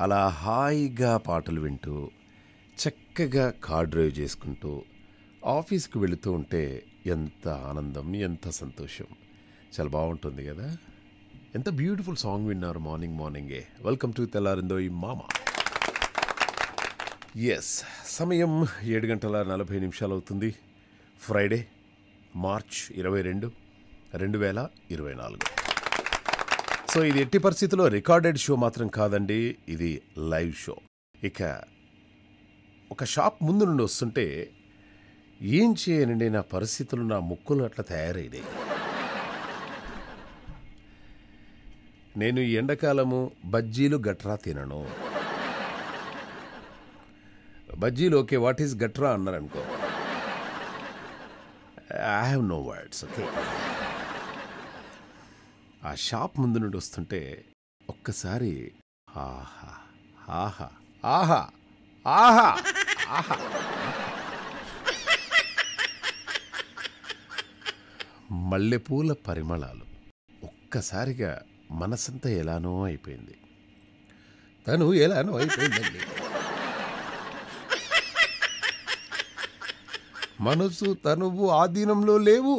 అలా హాయిగా పాటలు వింటూ చక్కగా కార్ డ్రైవ్ చేసుకుంటూ ఆఫీస్కి వెళుతూ ఉంటే ఎంత ఆనందం ఎంత సంతోషం చాలా బాగుంటుంది కదా ఎంత బ్యూటిఫుల్ సాంగ్ విన్నారు మార్నింగ్ మార్నింగే వెల్కమ్ టు తెల్లారిందో ఈ మామ ఎస్ సమయం ఏడు గంటల నలభై నిమిషాలు అవుతుంది ఫ్రైడే మార్చ్ ఇరవై రెండు రెండు వేల ఇరవై నాలుగు సో ఇది ఎట్టి పరిస్థితుల్లో రికార్డెడ్ షో మాత్రం కాదండి ఇది లైవ్ షో ఇక ఒక షాప్ ముందు నుండి వస్తుంటే ఏం చేయనండి నా పరిస్థితులు నా ముక్కులు అట్లా తయారైనాయి నేను ఈ ఎండాకాలము బజ్జీలు గట్రా తినను బజ్జీలు ఓకే వాట్ ఈస్ గట్రా అన్నారు అనుకో I have no words okay ఆ షాప్ ముందు నుండి వస్తుంటే ఒక్కసారి ఆహా ఆహా ఆహా ఆహా ఆహా మల్లెపూల పరిమళాలు ఒక్కసారిగా మనసంతా ఎలానో అయిపోయింది తను ఎలానో అయిపోయిందండి మనసు తనువు ఆధీనంలో లేవు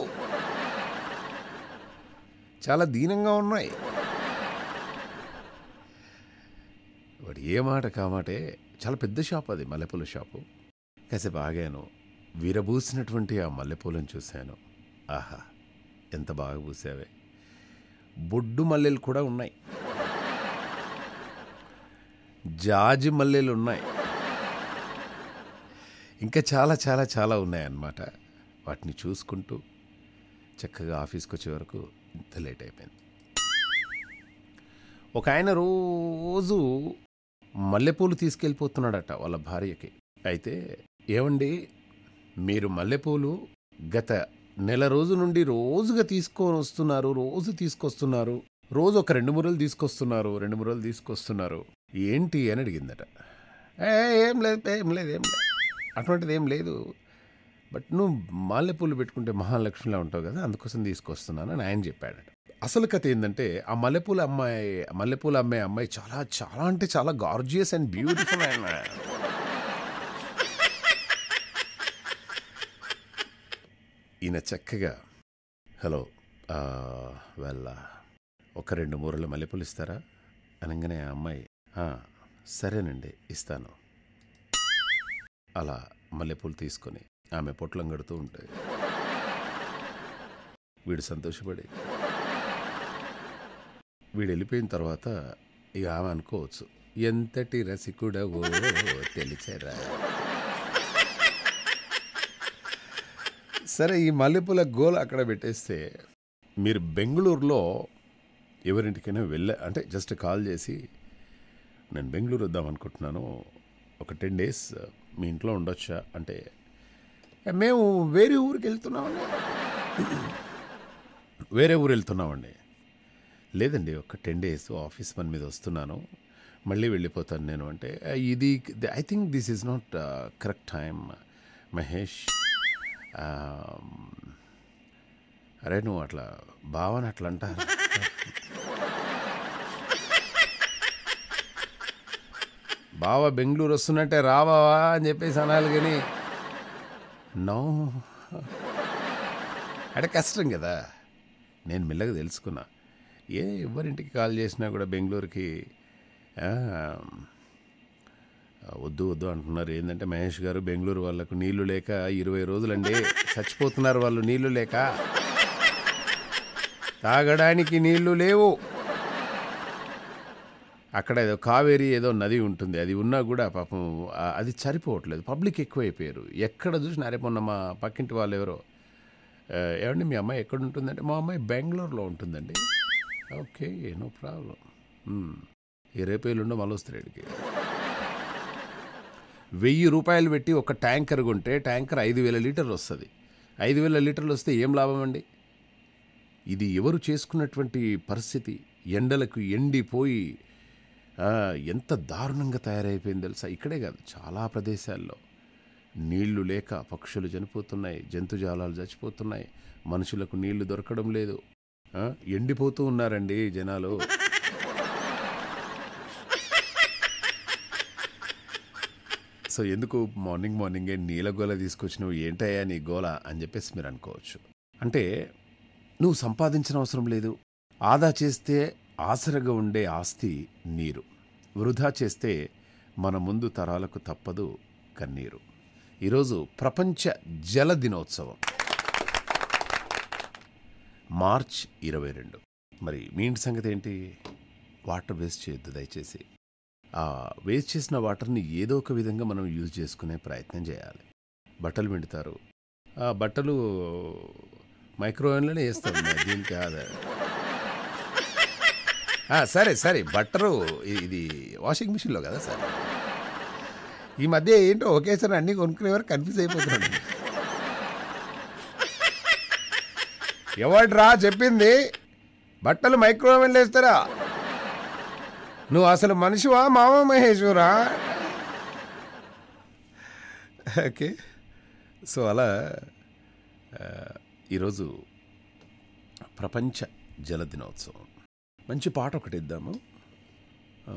చాలా దీనంగా ఉన్నాయి వాడు ఏ మాట కామాటే చాలా పెద్ద షాప్ అది మల్లెపూల షాపు కాసేపు ఆగాను విరబూసినటువంటి ఆ మల్లెపూలను చూశాను ఆహా ఎంత బాగా పూసావే బొడ్డు మల్లెలు కూడా ఉన్నాయి జాజి మల్లెలు ఉన్నాయి ఇంకా చాలా చాలా చాలా ఉన్నాయన్నమాట వాటిని చూసుకుంటూ చక్కగా ఆఫీస్కి వచ్చే వరకు ఇంత లేట్ అయిపోయింది ఒక ఆయన రోజు మల్లెపూలు తీసుకెళ్ళిపోతున్నాడట వాళ్ళ భార్యకి అయితే ఏమండి మీరు మల్లెపూలు గత నెల రోజు నుండి రోజుగా తీసుకొని వస్తున్నారు రోజు తీసుకొస్తున్నారు రోజు ఒక రెండు మురలు తీసుకొస్తున్నారు రెండు మురలు తీసుకొస్తున్నారు ఏంటి అని అడిగిందట "ఏ, ఏం లేదు ఏం లేదు ఏం లేదు అటువంటిది ఏం లేదు బట్ నువ్వు మల్లెపూలు పెట్టుకుంటే మహాలక్ష్మిలా ఉంటావు కదా అందుకోసం తీసుకొస్తున్నాను అని ఆయన చెప్పాడట అసలు కథ ఏంటంటే ఆ మల్లెపూల అమ్మాయి మల్లెపూల అమ్మాయి అమ్మాయి చాలా చాలా అంటే చాలా గార్జియస్ అండ్ బ్యూటిఫుల్ ఆయన ఈయన చక్కగా హలో వెళ్ళ ఒక రెండు మూరల మల్లెపూలు ఇస్తారా అనగానే ఆ అమ్మాయి "ఆ, సరేనండి ఇస్తాను అలా మల్లెపూలు తీసుకొని ఆమె పొట్లం కడుతూ ఉంటే వీడు సంతోషపడి వీడు వెళ్ళిపోయిన తర్వాత ఇక ఆమె అనుకోవచ్చు ఎంతటి రసికుడవో తెలిసారా సరే ఈ మల్లెపూల గోల అక్కడ పెట్టేస్తే మీరు బెంగళూరులో ఎవరింటికైనా వెళ్ళ అంటే జస్ట్ కాల్ చేసి నేను బెంగళూరు వద్దాం అనుకుంటున్నాను ఒక టెన్ డేస్ మీ ఇంట్లో ఉండొచ్చా అంటే "ఏ, మేము వేరే ఊరికి వెళ్తున్నామండి వేరే ఊరు వెళ్తున్నామండి లేదండి ఒక టెన్ డేస్ ఆఫీస్ పని మీద వస్తున్నాను మళ్ళీ వెళ్ళిపోతాను నేను అంటే "ఆ, ఇది I think this is not correct time Mahesh ఆ, అరే నువ్వు అట్లా భావన అట్లా అంటారు బావ బెంగళూరు వస్తున్నట్టే రావావా అని చెప్పేసి అనాలి కానీ నో అంటే కష్టం కదా నేను మెల్లగా తెలుసుకున్నా ఏ ఎవరింటికి కాల్ చేసినా కూడా బెంగళూరుకి ఆ, వద్దు వద్దు అంటున్నారు ఏంటంటే మహేష్ గారు బెంగళూరు వాళ్ళకు నీళ్లు లేక ఇరవై రోజులండి చచ్చిపోతున్నారు వాళ్ళు నీళ్లు లేక తాగడానికి నీళ్లు లేవు అక్కడ ఏదో కావేరి ఏదో నది ఉంటుంది అది ఉన్నా కూడా పాపం ఆ, అది సరిపోవట్లేదు పబ్లిక్ ఎక్కువైపోయారు ఎక్కడ చూసినా అరే మొన్న మా పక్కింటి వాళ్ళు ఎవరో "ఆ, ఏమండి మీ అమ్మాయి ఎక్కడ ఉంటుందంటే మా అమ్మాయి బెంగళూరులో ఉంటుందండి ఓకే నో ప్రాబ్లం ఈ రేపు ఎల్లుండో మళ్ళీ వస్తారు ఇక్కడికి వెయ్యి రూపాయలు పెట్టి ఒక ట్యాంకర్ కొంటే ట్యాంకర్ ఐదు వేల లీటర్లు వస్తుంది ఐదు వేల లీటర్లు వస్తే ఏం లాభం అండి ఇది ఎవరు చేసుకున్నటువంటి పరిస్థితి ఎండలకు ఎండిపోయి ఆ, ఎంత దారుణంగా తయారైపోయింది తెలుసా ఇక్కడే కాదు చాలా ప్రదేశాల్లో నీళ్లు లేక పక్షులు చనిపోతున్నాయి జంతుజాలాలు చచ్చిపోతున్నాయి మనుషులకు నీళ్లు దొరకడం లేదు ఆ, ఎండిపోతూ ఉన్నారండి జనాలు సో ఎందుకు మార్నింగ్ మార్నింగే నీల గోల తీసుకొచ్చినావు ఏంటయ్యా నీ గోల అని చెప్పేసి మీరు అనుకోవచ్చు అంటే నువ్వు సంపాదించిన అవసరం లేదు ఆదా చేస్తే ఆసరగా ఉండే ఆస్తి నీరు వృధా చేస్తే మన ముందు తరాలకు తప్పదు కన్నీరు ఈరోజు ప్రపంచ జల దినోత్సవం మార్చ్ ఇరవై రెండు మరి మీ ఇంటి సంగతి ఏంటి వాటర్ వేస్ట్ చేయొద్దు దయచేసి ఆ వేస్ట్ చేసిన వాటర్ని ఏదో ఒక విధంగా మనం యూజ్ చేసుకునే ప్రయత్నం చేయాలి బట్టలు పిండుతారు ఆ బట్టలు మైక్రోవేవ్లోనే వేస్తాం మరి దీనికి కాదు ఆ, సరే సరే బట్టరు ఇ- ఇది వాషింగ్ మిషన్లో కదా సార్ ఈ మధ్య ఏంటో ఒకేసారి అన్నీ కొనుక్కునే వరకు కన్ఫ్యూజ్ అయిపోతున్నాడు ఎవడ్రా చెప్పింది బట్టలు మైక్రోవేవ్లో వేస్తారా నువ్వు అసలు మనిషివా మామ మహేశ్వరా ఓకే సో అలా ఆ, ఈరోజు ప్రపంచ జల దినోత్సవం మంచి పాట ఒకటి ఇద్దాము ఆ,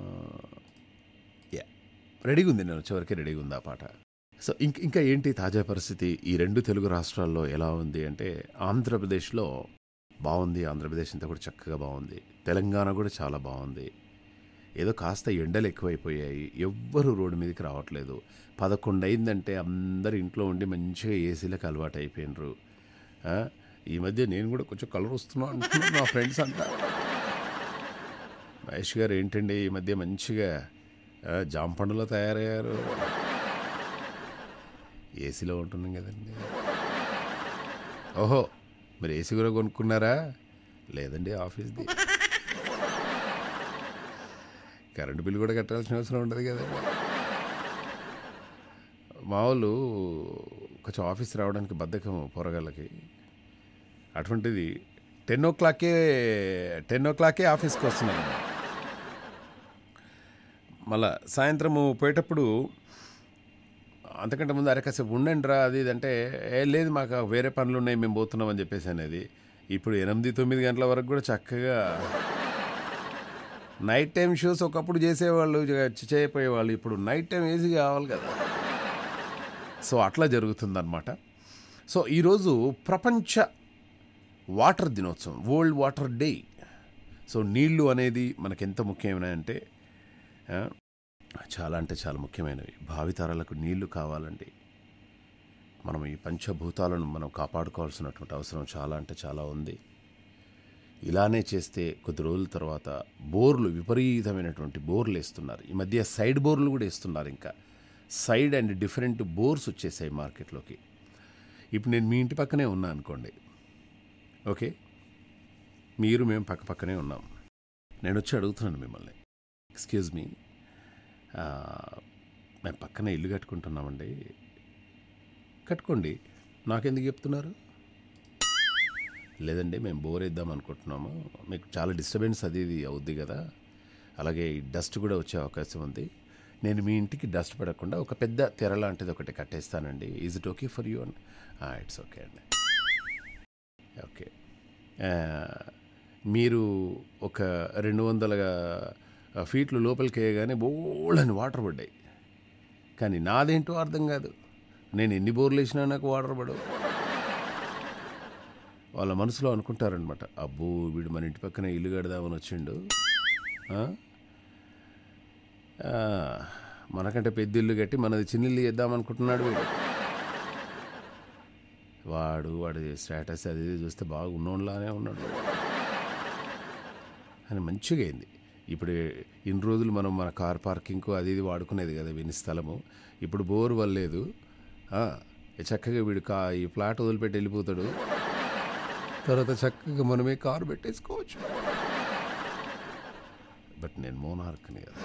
యా రెడీగా ఉంది నేను వచ్చేవరకే రెడీగా ఉంది ఆ పాట సో ఇంక ఇంకా ఏంటి తాజా పరిస్థితి ఈ రెండు తెలుగు రాష్ట్రాల్లో ఎలా ఉంది అంటే ఆంధ్రప్రదేశ్లో బాగుంది ఆంధ్రప్రదేశ్ అంతా కూడా చక్కగా బాగుంది తెలంగాణ కూడా చాలా బాగుంది ఏదో కాస్త ఎండలు ఎక్కువైపోయాయి ఎవ్వరు రోడ్డు మీదకి రావట్లేదు పదకొండు అయిందంటే అందరు ఇంట్లో ఉండి మంచిగా ఏసీలకు అలవాటు అయిపోయినరు ఆ, ఈ మధ్య నేను కూడా కొంచెం కలర్ వస్తున్నా అంటున్నాను మా ఫ్రెండ్స్ అంతా మహేష్ గారు ఏంటండి ఈ మధ్య మంచిగా ఆ, జామ పండులో తయారయ్యారు ఏసీలో ఉంటున్నాం కదండి ఓహో మీరు ఏసీ కూడా కొనుక్కున్నారా లేదండి ఆఫీస్ది కరెంటు బిల్లు కూడా కట్టాల్సిన అవసరం ఉండదు కదండి మా వాళ్ళు కొంచెం ఆఫీస్ రావడానికి బద్ధకం పొరగాళ్ళకి అటువంటిది టెన్ ఓ క్లాకే టెన్ ఓ క్లాకే ఆఫీస్కి వస్తున్నాను మళ్ళా సాయంత్రము పోయేటప్పుడు అంతకంటే ముందు అరే కాసేపు ఉండండి రా అది ఇది అంటే ఏ లేదు మాకు వేరే పనులు ఉన్నాయి మేము పోతున్నాం అని చెప్పేసి అనేది ఇప్పుడు ఎనిమిది తొమ్మిది గంటల వరకు కూడా చక్కగా నైట్ టైం షోస్ ఒకప్పుడు చేసేవాళ్ళు చ- చేయపోయేవాళ్ళు ఇప్పుడు నైట్ టైం ఏసీ కావాలి కదా సో అట్లా జరుగుతుందన్నమాట సో ఈరోజు ప్రపంచ వాటర్ దినోత్సవం వరల్డ్ వాటర్ డే సో నీళ్లు అనేది మనకెంత ముఖ్యమైనవి ఆ, చాలా అంటే చాలా ముఖ్యమైనవి భావితరాలకు నీళ్లు కావాలండి మనం ఈ పంచభూతాలను మనం కాపాడుకోవాల్సినటువంటి అవసరం చాలా అంటే చాలా ఉంది ఇలానే చేస్తే కొద్ది రోజుల తర్వాత బోర్లు విపరీతమైనటువంటి బోర్లు వేస్తున్నారు ఈ మధ్య సైడ్ బోర్లు కూడా వేస్తున్నారు ఇంకా సైడ్ అండ్ డిఫరెంట్ బోర్స్ వచ్చేసాయి మార్కెట్లోకి ఇప్పుడు నేను మీ ఇంటి పక్కనే ఉన్నా అనుకోండి ఓకే మీరు మేము పక్క పక్కనే ఉన్నాం నేను వచ్చి అడుగుతున్నాను మిమ్మల్ని ఎక్స్క్యూజ్ మీ మేము పక్కనే ఇల్లు కట్టుకుంటున్నామండి కట్టుకోండి నాకెందుకు చెప్తున్నారు లేదండి మేము బోర్ వేద్దాం అనుకుంటున్నాము మీకు చాలా డిస్టర్బెన్స్ అది ఇది అవుద్ది కదా అలాగే ఈ డస్ట్ కూడా వచ్చే అవకాశం ఉంది నేను మీ ఇంటికి డస్ట్ పడకుండా ఒక పెద్ద తెర లాంటిది ఒకటి కట్టేస్తానండి is it okay for you and it's okay అండి ఓకే ఆ, మీరు ఒక రెండు వందల ఫీట్లు లోపలికి వేయగానే బోళ్ళని వాటర్ పడ్డాయి కానీ నాదేంటో అర్థం కాదు నేను ఎన్ని బోర్లు వేసినా నాకు వాటర్ పడవు వాళ్ళ మనసులో అనుకుంటారనమాట అబ్బో వీడు మన ఇంటి పక్కన ఇల్లు కడదామని వచ్చిండు ఆ? ఆ, మనకంటే పెద్ద ఇల్లు కట్టి మనది చిన్న ఇల్లు చేద్దాం అనుకుంటున్నాడు వీడు వాడు వాడి స్టేటస్ అది ఇది చూస్తే బాగా ఉన్నోళ్ళలానే ఉన్నాడు అని మంచిగా అయింది ఇప్పుడు ఇన్ని రోజులు మనం మన కార్ పార్కింగ్కు అది ఇది వాడుకునేది కదా విని స్థలము ఇప్పుడు బోర్ వల్లేదు ఆ, చక్కగా వీడు కా ఈ ఫ్లాట్ వదిలిపెట్టి వెళ్ళిపోతాడు తర్వాత చక్కగా మనమే కారు పెట్టేసుకోవచ్చు బట్ నేను మోనార్క్ని కదా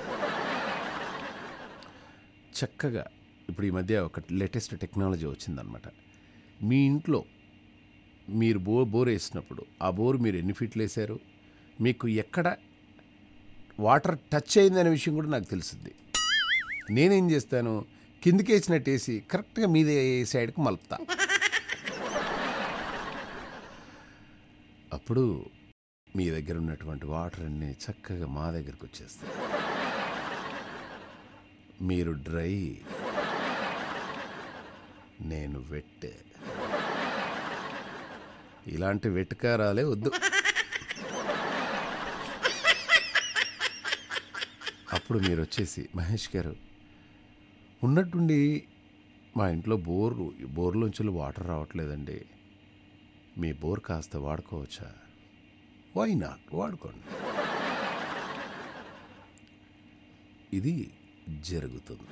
చక్కగా ఇప్పుడు ఈ మధ్య ఒక లేటెస్ట్ టెక్నాలజీ వచ్చిందనమాట మీ ఇంట్లో మీరు బో బోర్ వేసినప్పుడు ఆ బోర్ మీరు ఎన్ని ఫీట్లు వేశారు మీకు ఎక్కడ వాటర్ టచ్ అయిందనే విషయం కూడా నాకు తెలుస్తుంది నేనేం చేస్తాను కిందికి వేసినట్టు వేసి కరెక్ట్గా మీద సైడ్కి మలుపుతా అప్పుడు మీ దగ్గర ఉన్నటువంటి వాటర్ అన్ని చక్కగా మా దగ్గరకు వచ్చేస్తాయి మీరు డ్రై నేను వెట్ ఇలాంటి వెటకారాలే వద్దు అప్పుడు మీరు వచ్చేసి మహేష్ గారు ఉన్నట్టుండి మా ఇంట్లో బోర్లు బోర్లోంచి వాటర్ రావట్లేదండి మీ బోర్ కాస్త వాడుకోవచ్చా వై నాట్ వాడుకోండి ఇది జరుగుతుంది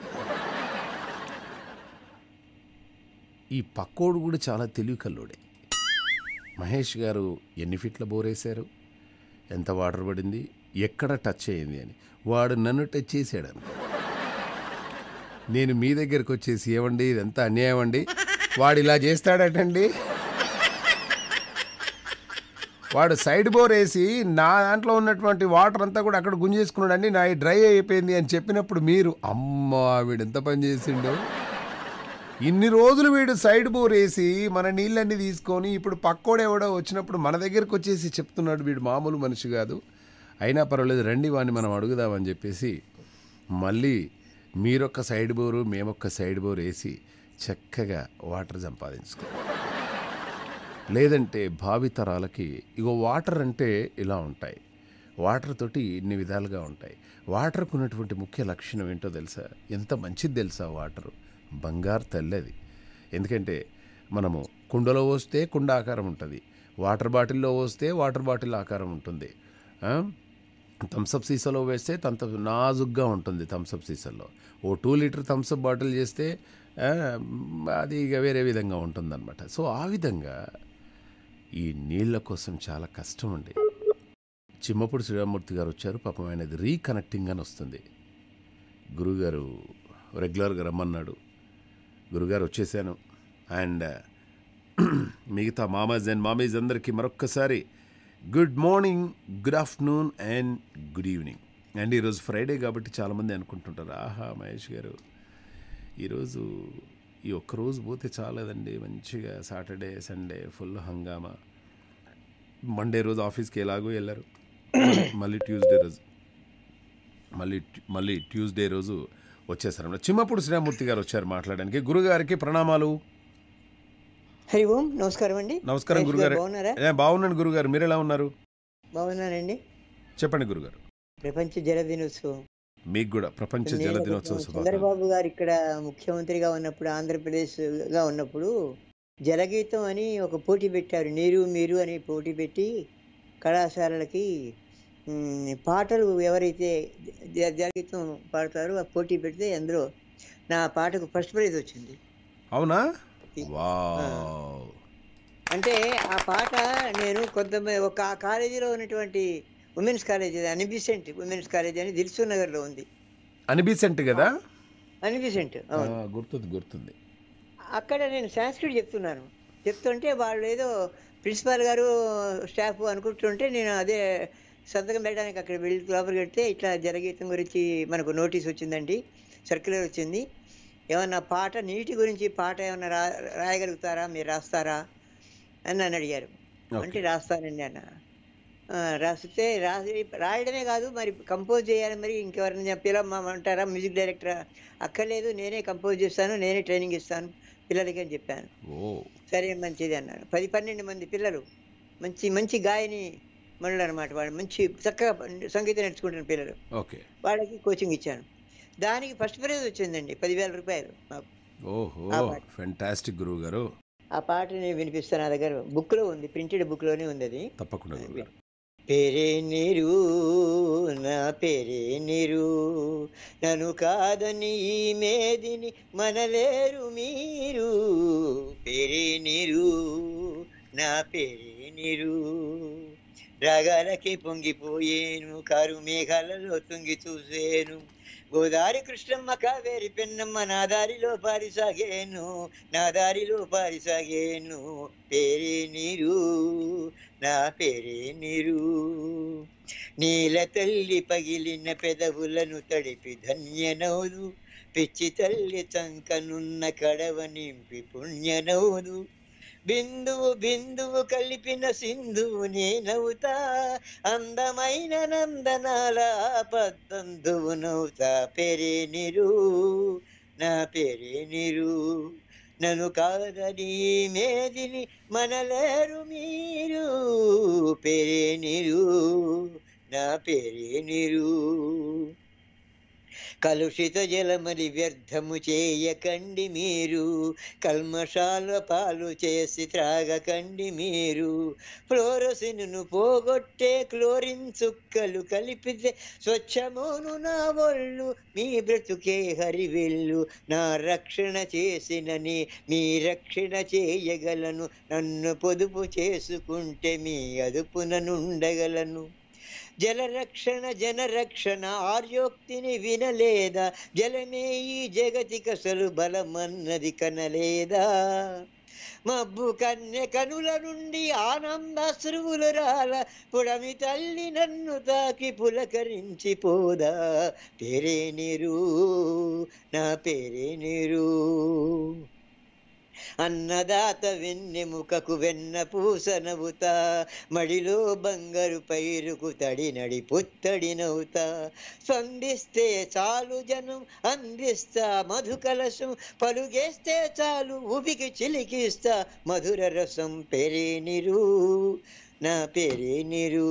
ఈ పక్కోడు కూడా చాలా తెలివి కల్లోడే మహేష్ గారు ఎన్ని ఫీట్ల బోరేశారు ఎంత వాటర్ పడింది ఎక్కడ టచ్ అయింది అని వాడు నన్ను టచ్ చేశాడు అనుకో. నేను మీ దగ్గరకు వచ్చేసి ఏమండి ఇదంతా అన్యాయం అండి వాడు ఇలా చేస్తాడటండి వాడు సైడ్ బోర్ వేసి నా దాంట్లో ఉన్నటువంటి వాటర్ అంతా కూడా అక్కడ గుంజేసుకున్నాడండి నా డ్రై అయిపోయింది అని చెప్పినప్పుడు మీరు అమ్మ వీడు ఎంత పని చేసిండు ఇన్ని రోజులు వీడు సైడ్ బోర్ వేసి మన నీళ్ళన్నీ తీసుకొని ఇప్పుడు పక్కోడెవడో వచ్చినప్పుడు మన దగ్గరకు వచ్చేసి చెప్తున్నాడు వీడు మామూలు మనిషి కాదు అయినా పర్వాలేదు రండి వాడిని మనం అడుగుదామని చెప్పేసి మళ్ళీ మీరొక్క సైడ్ బోరు మేమొక్క సైడ్ బోర్ వేసి చక్కగా వాటర్ సంపాదించుకో లేదంటే భావితరాలకి ఇగో వాటర్ అంటే ఇలా ఉంటాయి వాటర్ తోటి ఇన్ని విధాలుగా ఉంటాయి వాటర్కు ఉన్నటువంటి ముఖ్య లక్షణం ఏంటో తెలుసా ఎంత మంచిది తెలుసా వాటరు బంగారు తల్లది ఎందుకంటే మనము కుండలో పోస్తే కుండ ఆకారం ఉంటుంది వాటర్ బాటిల్లో పోస్తే వాటర్ బాటిల్ ఆకారం ఉంటుంది థమ్సప్ సీసాలో వేస్తే తంత నాజుగ్గా ఉంటుంది థమ్సప్ సీసాలో ఓ టూ లీటర్ థమ్సప్ బాటిల్ చేస్తే ఆ, అది ఇక వేరే విధంగా ఉంటుందన్నమాట సో ఆ విధంగా ఈ నీళ్ళ కోసం చాలా కష్టం అండి చిమ్మపూడి శ్రీరామూర్తి గారు వచ్చారు పాపం ఆయనది రీకనెక్టింగ్ అని వస్తుంది గురుగారు రెగ్యులర్గా రమ్మన్నాడు గురుగారు వచ్చేసాను అండ్ మిగతా మామాజ్ అండ్ మామీజ్ అందరికీ మరొక్కసారి good morning good afternoon and good evening and ఈరోజు ఫ్రైడే కాబట్టి చాలామంది అనుకుంటుంటారు ఆహా మహేష్ గారు ఈరోజు ఈ ఒక్కరోజు పోతే చాలేదండి మంచిగా సాటర్డే సండే ఫుల్ హంగామా మండే రోజు ఆఫీస్కి ఎలాగో వెళ్ళారు మళ్ళీ ట్యూస్డే రోజు మళ్ళీ మళ్ళీ ట్యూస్డే రోజు వచ్చేసారు చిమ్మప్పుడు శ్రీరామూర్తి గారు వచ్చారు మాట్లాడడానికి గురుగారికి ప్రణామాలు హరి ఓం నమస్కారం అండి నమస్కారం మహేష్ గురుగారు గారు బాగున్నారా ఏ, బాగున్నాను గురుగారు మీరు ఎలా ఉన్నారు బాగున్నానండి చెప్పండి గురుగారు ప్రపంచ జల దినోత్సవం మీకు కూడా ప్రపంచ జల దినోత్సవ శుభాకాంక్షలు చంద్రబాబు గారు ఇక్కడ ముఖ్యమంత్రిగా ఉన్నప్పుడు ఆంధ్రప్రదేశ్ గా ఉన్నప్పుడు జలగీతం అని ఒక పోటీ పెట్టారు నీరు మీరు అని పోటీ పెట్టి కళాశాలలకి మ్, పాటలు ఎవరైతే జ- జలగీతం పాడతారో ఆ పోటీ పెడితే అందులో నా పాటకు ఫస్ట్ ప్రైజ్ వచ్చింది అవునా వావ్ అంటే ఆ పాట నేను కొంతమంది ఒక ఆ కాలేజీలో ఉన్నటువంటి women's college Annie Besant women's college అని దిల్సు నగర్లో ఉంది అనిబిసెంట్ కదా అనిబిసెంట్ ఆ, అవును గుర్తుంది గుర్తుంది అక్కడ నేను సాంస్క్రిట్ చెప్తున్నాను చెప్తుంటే వాళ్ళు ఏదో ప్రిన్సిపాల్ గారు స్టాఫ్ అనుకుంటుంటే నేను అదే సంతకం పెట్టడానికి అక్కడ వెళ్ళి లోపలికి వెళ్తే ఇట్లా జలగీతం గురించి మనకు నోటీస్ వచ్చిందండి సర్క్యులర్ వచ్చింది ఏమన్నా పాట నీటి గురించి పాట ఏమన్నా రా రాయగలుగుతారా మీరు రాస్తారా అని నన్ను అడిగారు అంటే రాస్తానండి అన్న ఆ, రాస్తే రాసి రాయడమే కాదు మరి కంపోజ్ చేయాలి మరి ఇంకెవరైనా పిల్లమ్మంటారా మ్యూజిక్ డైరెక్టర్ అక్కర్లేదు నేనే కంపోజ్ చేస్తాను నేనే ట్రైనింగ్ ఇస్తాను పిల్లలకి అని చెప్పాను ఓ సరే మంచిది అన్నాడు పది పన్నెండు మంది పిల్లలు మంచి మంచి గాయని మనులు అనమాట వాళ్ళు మంచి చక్కగా సంగీతం నేర్చుకుంటున్న పిల్లలు ఓకే వాళ్ళకి కోచింగ్ ఇచ్చాను దానికి ఫస్ట్ ప్రైజ్ వచ్చిందండి పదివేల రూపాయలు మాకు ఓహో ఆ పాట. ఫెంటాస్టిక్ గురువు గారు ఆ పాట నేను వినిపిస్తాను నా దగ్గర బుక్లో ఉంది ప్రింటెడ్ బుక్లోనే ఉంది అది తప్పకుండా గురుగారు పేరే నీరు నా పేరే నీరు నన్ను కాదని ఈ మేదిని మనలేరు మీరు పేరే నీరు నా పేరే నీరు రాగాలకి పొంగిపోయేను కారు మేఘాలలో తుంగి చూసేను గోదారి కృష్ణమ్మ కావేరి పెన్నమ్మ నా దారిలో పారిసాగేను నా దారిలో పారిసాగేను పేరే నీరు నా పేరే నీరు నీల తల్లి పగిలిన పెదవులను తడిపి ధన్యనవుదు పిచ్చి తల్లి చంకనున్న కడవ నింపి పుణ్యనవుదు బిందువు బిందువు కలిపిన సింధువు నేనవుతా అందమైన నందనాల పద్దందువు నవ్వుతా పేరే నిరు నా పేరే నిరు నన్ను కాదని మేదిని మనలేరు మీరు పేరే నిరు నా పేరే నిరు కలుషిత జలమని వ్యర్థము చేయకండి మీరు కల్మషాల పాలు చేసి త్రాగకండి మీరు ఫ్లోరసిన్ను పోగొట్టే క్లోరిన్ చుక్కలు కలిపితే స్వచ్ఛమోను నా ఒళ్ళు మీ బ్రతుకే హరివెల్లు నా రక్షణ చేసినని మీ రక్షణ చేయగలను నన్ను పొదుపు చేసుకుంటే మీ అదుపున నుండగలను జలరక్షణ జనరక్షణ ఆర్యోక్తిని వినలేదా జలమే ఈ జగతికసలు బలమన్నది కనలేదా మబ్బు కన్నె కనుల నుండి ఆనందాశ్రువులు రాల పుడమి తల్లి నన్ను తాకి పులకరించి పోదా పేరే నీరు నా పేరే నీరు అన్నదాత వెన్నెముకకు వెన్న పూసనవుతా మడిలో బంగారు పైరుకు తడి నడి పుత్తడి నవ్వుతా స్పందిస్తే చాలు జనం అందిస్తా మధు కలశం పలుగేస్తే చాలు ఉబికి చిలికిస్తా మధుర రసం పెరే నిరు నా పేరే నిరు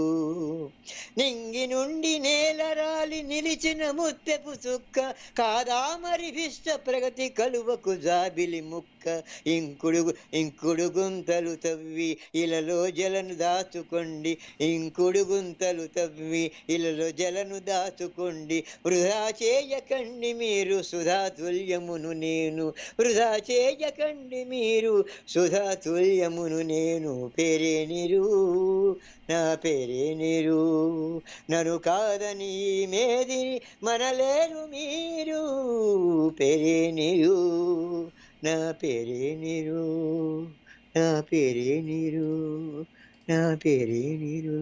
నింగి నుండి నేల రాలి నిలిచిన ముత్తెపు చుక్క కాదా మరి విష్ట ప్రగతి కలువకు జాబిలి ముక్క ఇంకుడు ఇంకుడు గుంతలు తవ్వి ఇలలో జలను దాచుకోండి ఇంకుడు గుంతలు తవ్వి ఇలలో జలను దాచుకోండి వృధా చేయకండి మీరు సుధా తుల్యమును నేను వృధా చేయకండి మీరు సుధా తుల్యమును నేను పేరే నిరు నా పేరే నిరు నన్ను కాదని మేదిని మనలేరు మీరు పేరే నిరు నా పేరే నిరు నా పేరే నిరు నా పేరే నిరు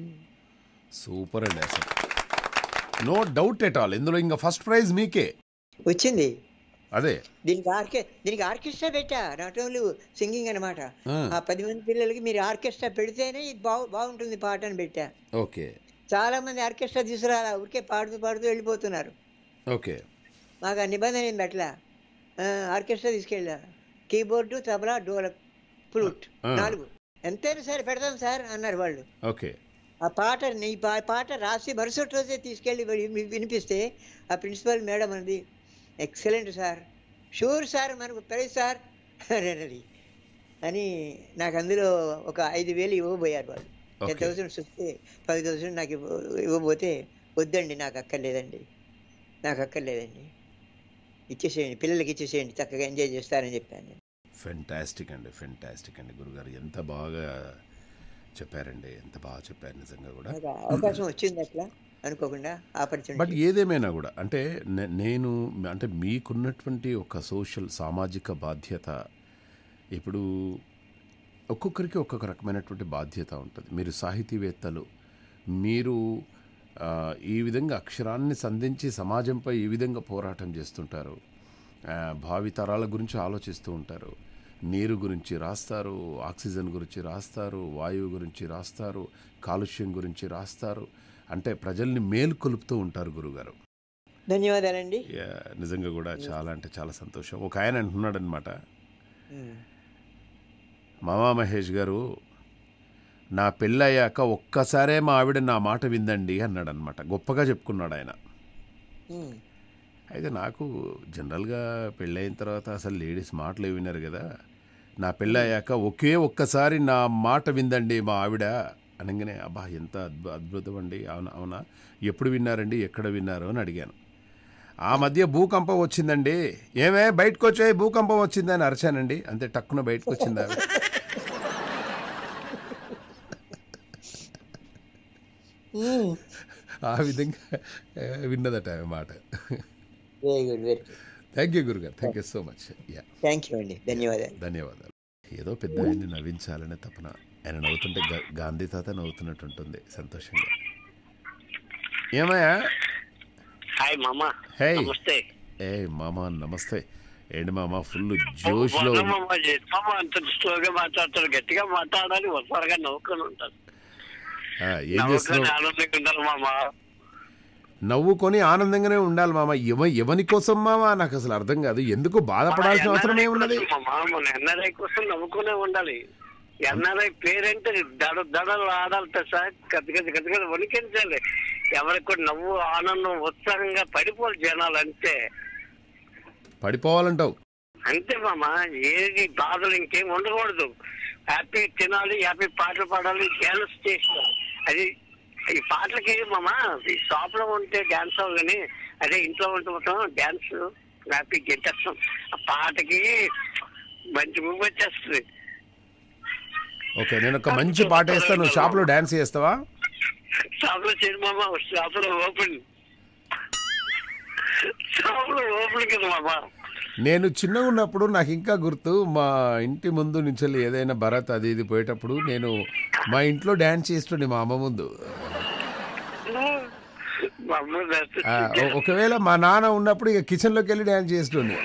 సూపర్ అండి అసలు నో డౌట్ ఎట్ ఆల్ ఇందులో ఇంకా ఫస్ట్ ప్రైజ్ మీకే వచ్చింది అదే దీనికి ఆర్కె దీనికి ఆర్కెస్ట్రా పెట్టా నాట్ ఓన్లీ సింగింగ్ అనమాట ఆ, ఆ పది మంది పిల్లలకి మీరు ఆర్కెస్ట్రా పెడితేనే ఇది బాగు బాగుంటుంది పాట అని పెట్టా ఓకే చాలా మంది ఆర్కెస్ట్రా తీసుకురాలా ఊరికే పాడుతూ పాడుతూ వెళ్ళిపోతున్నారు ఓకే మాకు ఆ నిబంధన ఏం పెట్టలా ఆ, ఆర్కెస్ట్రా తీసుకెళ్ళా కీబోర్డు తబలా డోలక్ ఫ్లూట్ ఆ. నాలుగు ఎంతైనా సరే పెడతాం సార్ అన్నారు వాళ్ళు ఓకే ఆ పాట నీ పా- పాట రాసి మరుసటి రోజే తీసుకెళ్ళి విని- వినిపిస్తే ఆ ప్రిన్సిపల్ మేడం అన్నది ఎక్సలెంట్ సార్ షూర్ సార్ మనకు ప్రైజ్ సార్ అని అన్నది అని నాకు అందులో ఒక ఐదు వేలు ఇవ్వబోయారు వాళ్ళు టెన్ Okay. థౌసండ్స్ వస్తే పది థౌసండ్ నాకు ఇవ్వ- ఇవ్వబోతే వద్దండి నాకు అక్కర్లేదండి నాకు అక్కర్లేదండి ఇచ్చేసేయండి పిల్లలకి ఇచ్చేసేయండి చక్కగా ఎంజాయ్ చేస్తారని చెప్పాను నేను ఫెంటాస్టిక్ అండి ఫెంటాస్టిక్ అండి గురుగారు ఎంత బాగా చెప్పారండి ఎంత బాగా చెప్పారు నిజంగా కూడా నాకు అవకాశం వచ్చింది అట్లా అనుకోకుండా బట్ ఆపర్చునిటీ ఏదేమైనా కూడా అంటే నే- నేను అంటే మీకున్నటువంటి ఒక సోషల్ సామాజిక బాధ్యత ఇప్పుడు ఒక్కొక్కరికి ఒక్కొక్క రకమైనటువంటి బాధ్యత ఉంటుంది మీరు సాహితీవేత్తలు మీరు ఆ, ఈ విధంగా అక్షరాన్ని సంధించి సమాజంపై ఈ విధంగా పోరాటం చేస్తుంటారు ఆ, భావి తరాల గురించి ఆలోచిస్తూ ఉంటారు నీరు గురించి రాస్తారు ఆక్సిజన్ గురించి రాస్తారు వాయువు గురించి రాస్తారు కాలుష్యం గురించి రాస్తారు అంటే ప్రజల్ని మేలు కొలుపుతూ ఉంటారు గురుగారు ధన్యవాదాలండి యా, నిజంగా కూడా చాలా అంటే చాలా సంతోషం ఒక ఆయన అంటున్నాడు అనమాట ఉమ్. మామా మహేష్ గారు నా పెళ్ళయ్యాక ఒక్కసారే మా ఆవిడ నా మాట విందండి అన్నాడు అనమాట గొప్పగా చెప్పుకున్నాడు ఆయన ఉమ్. అయితే నాకు జనరల్గా పెళ్ళయిన తర్వాత అసలు లేడీస్ మాటలు విన్నారు కదా నా పెళ్ళయ్యాక ఒకే ఒక్కసారి నా మాట విందండి మా ఆవిడ అనగానే అబ్బా ఎంత అద్భు అద్భుతం అండి అవునా అవునా ఎప్పుడు విన్నారండి ఎక్కడ విన్నారు అని అడిగాను ఆ మధ్య భూకంపం వచ్చిందండి ఏమే బయటకు వచ్చాయి భూకంపం వచ్చిందని అరిచానండి అంతే టక్కున బయటకు వచ్చింది ఆవిడ ఉమ్. ఆ విధంగా ఆ, విన్నదట ఆమె మాట very good very good thank you గురుగారు thank you so much yeah thank you అండి ధన్యవాదాలు ధన్యవాదాలు ఏదో పెద్ద ఆయన్ని నవ్వించాలనే తపన ఆయన నవ్వుతుంటే గా- గాంధీ తాత నవ్వుతున్నట్టు ఉంటుంది సంతోషంగా ఏమయ్యా హాయ్ మామ హే నమస్తే ఏ మామ నమస్తే ఏంటి మామ ఫుల్ జోష్లో వద్దు మామ, ఏంటి మామ అంత స్లోగా మాట్లాడతారు గట్టిగా మాట్లాడాలి వరుసగా నవ్వుకొని ఉంటారు ఆ, ఏం నవ్వుకొని చేస్తున్నావు ఆనందంగా ఉండాలి మామ నవ్వుకొని ఆనందంగానే ఉండాలి మామ ఎవ ఎవని కోసం మామ నాకు అసలు అర్థం కాదు ఎందుకు బాధపడాల్సిన అవసరం ఏమున్నది మా మన ఎన్ఆర్ఐ కోసం నవ్వుకునే ఉండాలి ఎన్ఆర్ఐ పేరంటే దడ దడలు ఆడాలి సార్ గది గది గది గది వణికించాలి ఎవరికి కూడా నవ్వు ఆనందం ఉత్సాహంగా పడిపోవాలి జనాలు అంతే పడిపోవాలంటావు అంతే మామ ఏది బాధలు ఇంకేం ఉండకూడదు హ్యాపీ తినాలి హ్యాపీ పాటలు పాడాలి డ్యాన్స్ చేసిన అది ఈ పాటలకి మామ ఈ షాప్ లో ఉంటే డ్యాన్స్ అవ్వగాని అదే ఇంట్లో ఉంటే మొత్తం డ్యాన్స్ హ్యాపీ గెట్టేస్తాం ఆ పాటకి మంచి మూవ్ వచ్చేస్తుంది ఓకే నేను ఒక మంచి పాట వేస్తాను నువ్వు షాప్లో డాన్స్ చేస్తావా షాప్ లో చేయదు మామ షాప్ లో ఓపెన్ షాప్ లో ఓపెన్ కదా మామ నేను చిన్నగా ఉన్నప్పుడు నాకు ఇంకా గుర్తు మా ఇంటి ముందు నుంచి ఏదైనా భరత్ అది ఇది పోయేటప్పుడు నేను మా ఇంట్లో డ్యాన్స్ చేస్తుండే మా అమ్మ ముందు మా అమ్మ best. ఆ, ఒ- ఒకవేళ మా నాన్న ఉన్నప్పుడు ఇక కిచెన్లోకి వెళ్ళి డ్యాన్స్ చేస్తుండే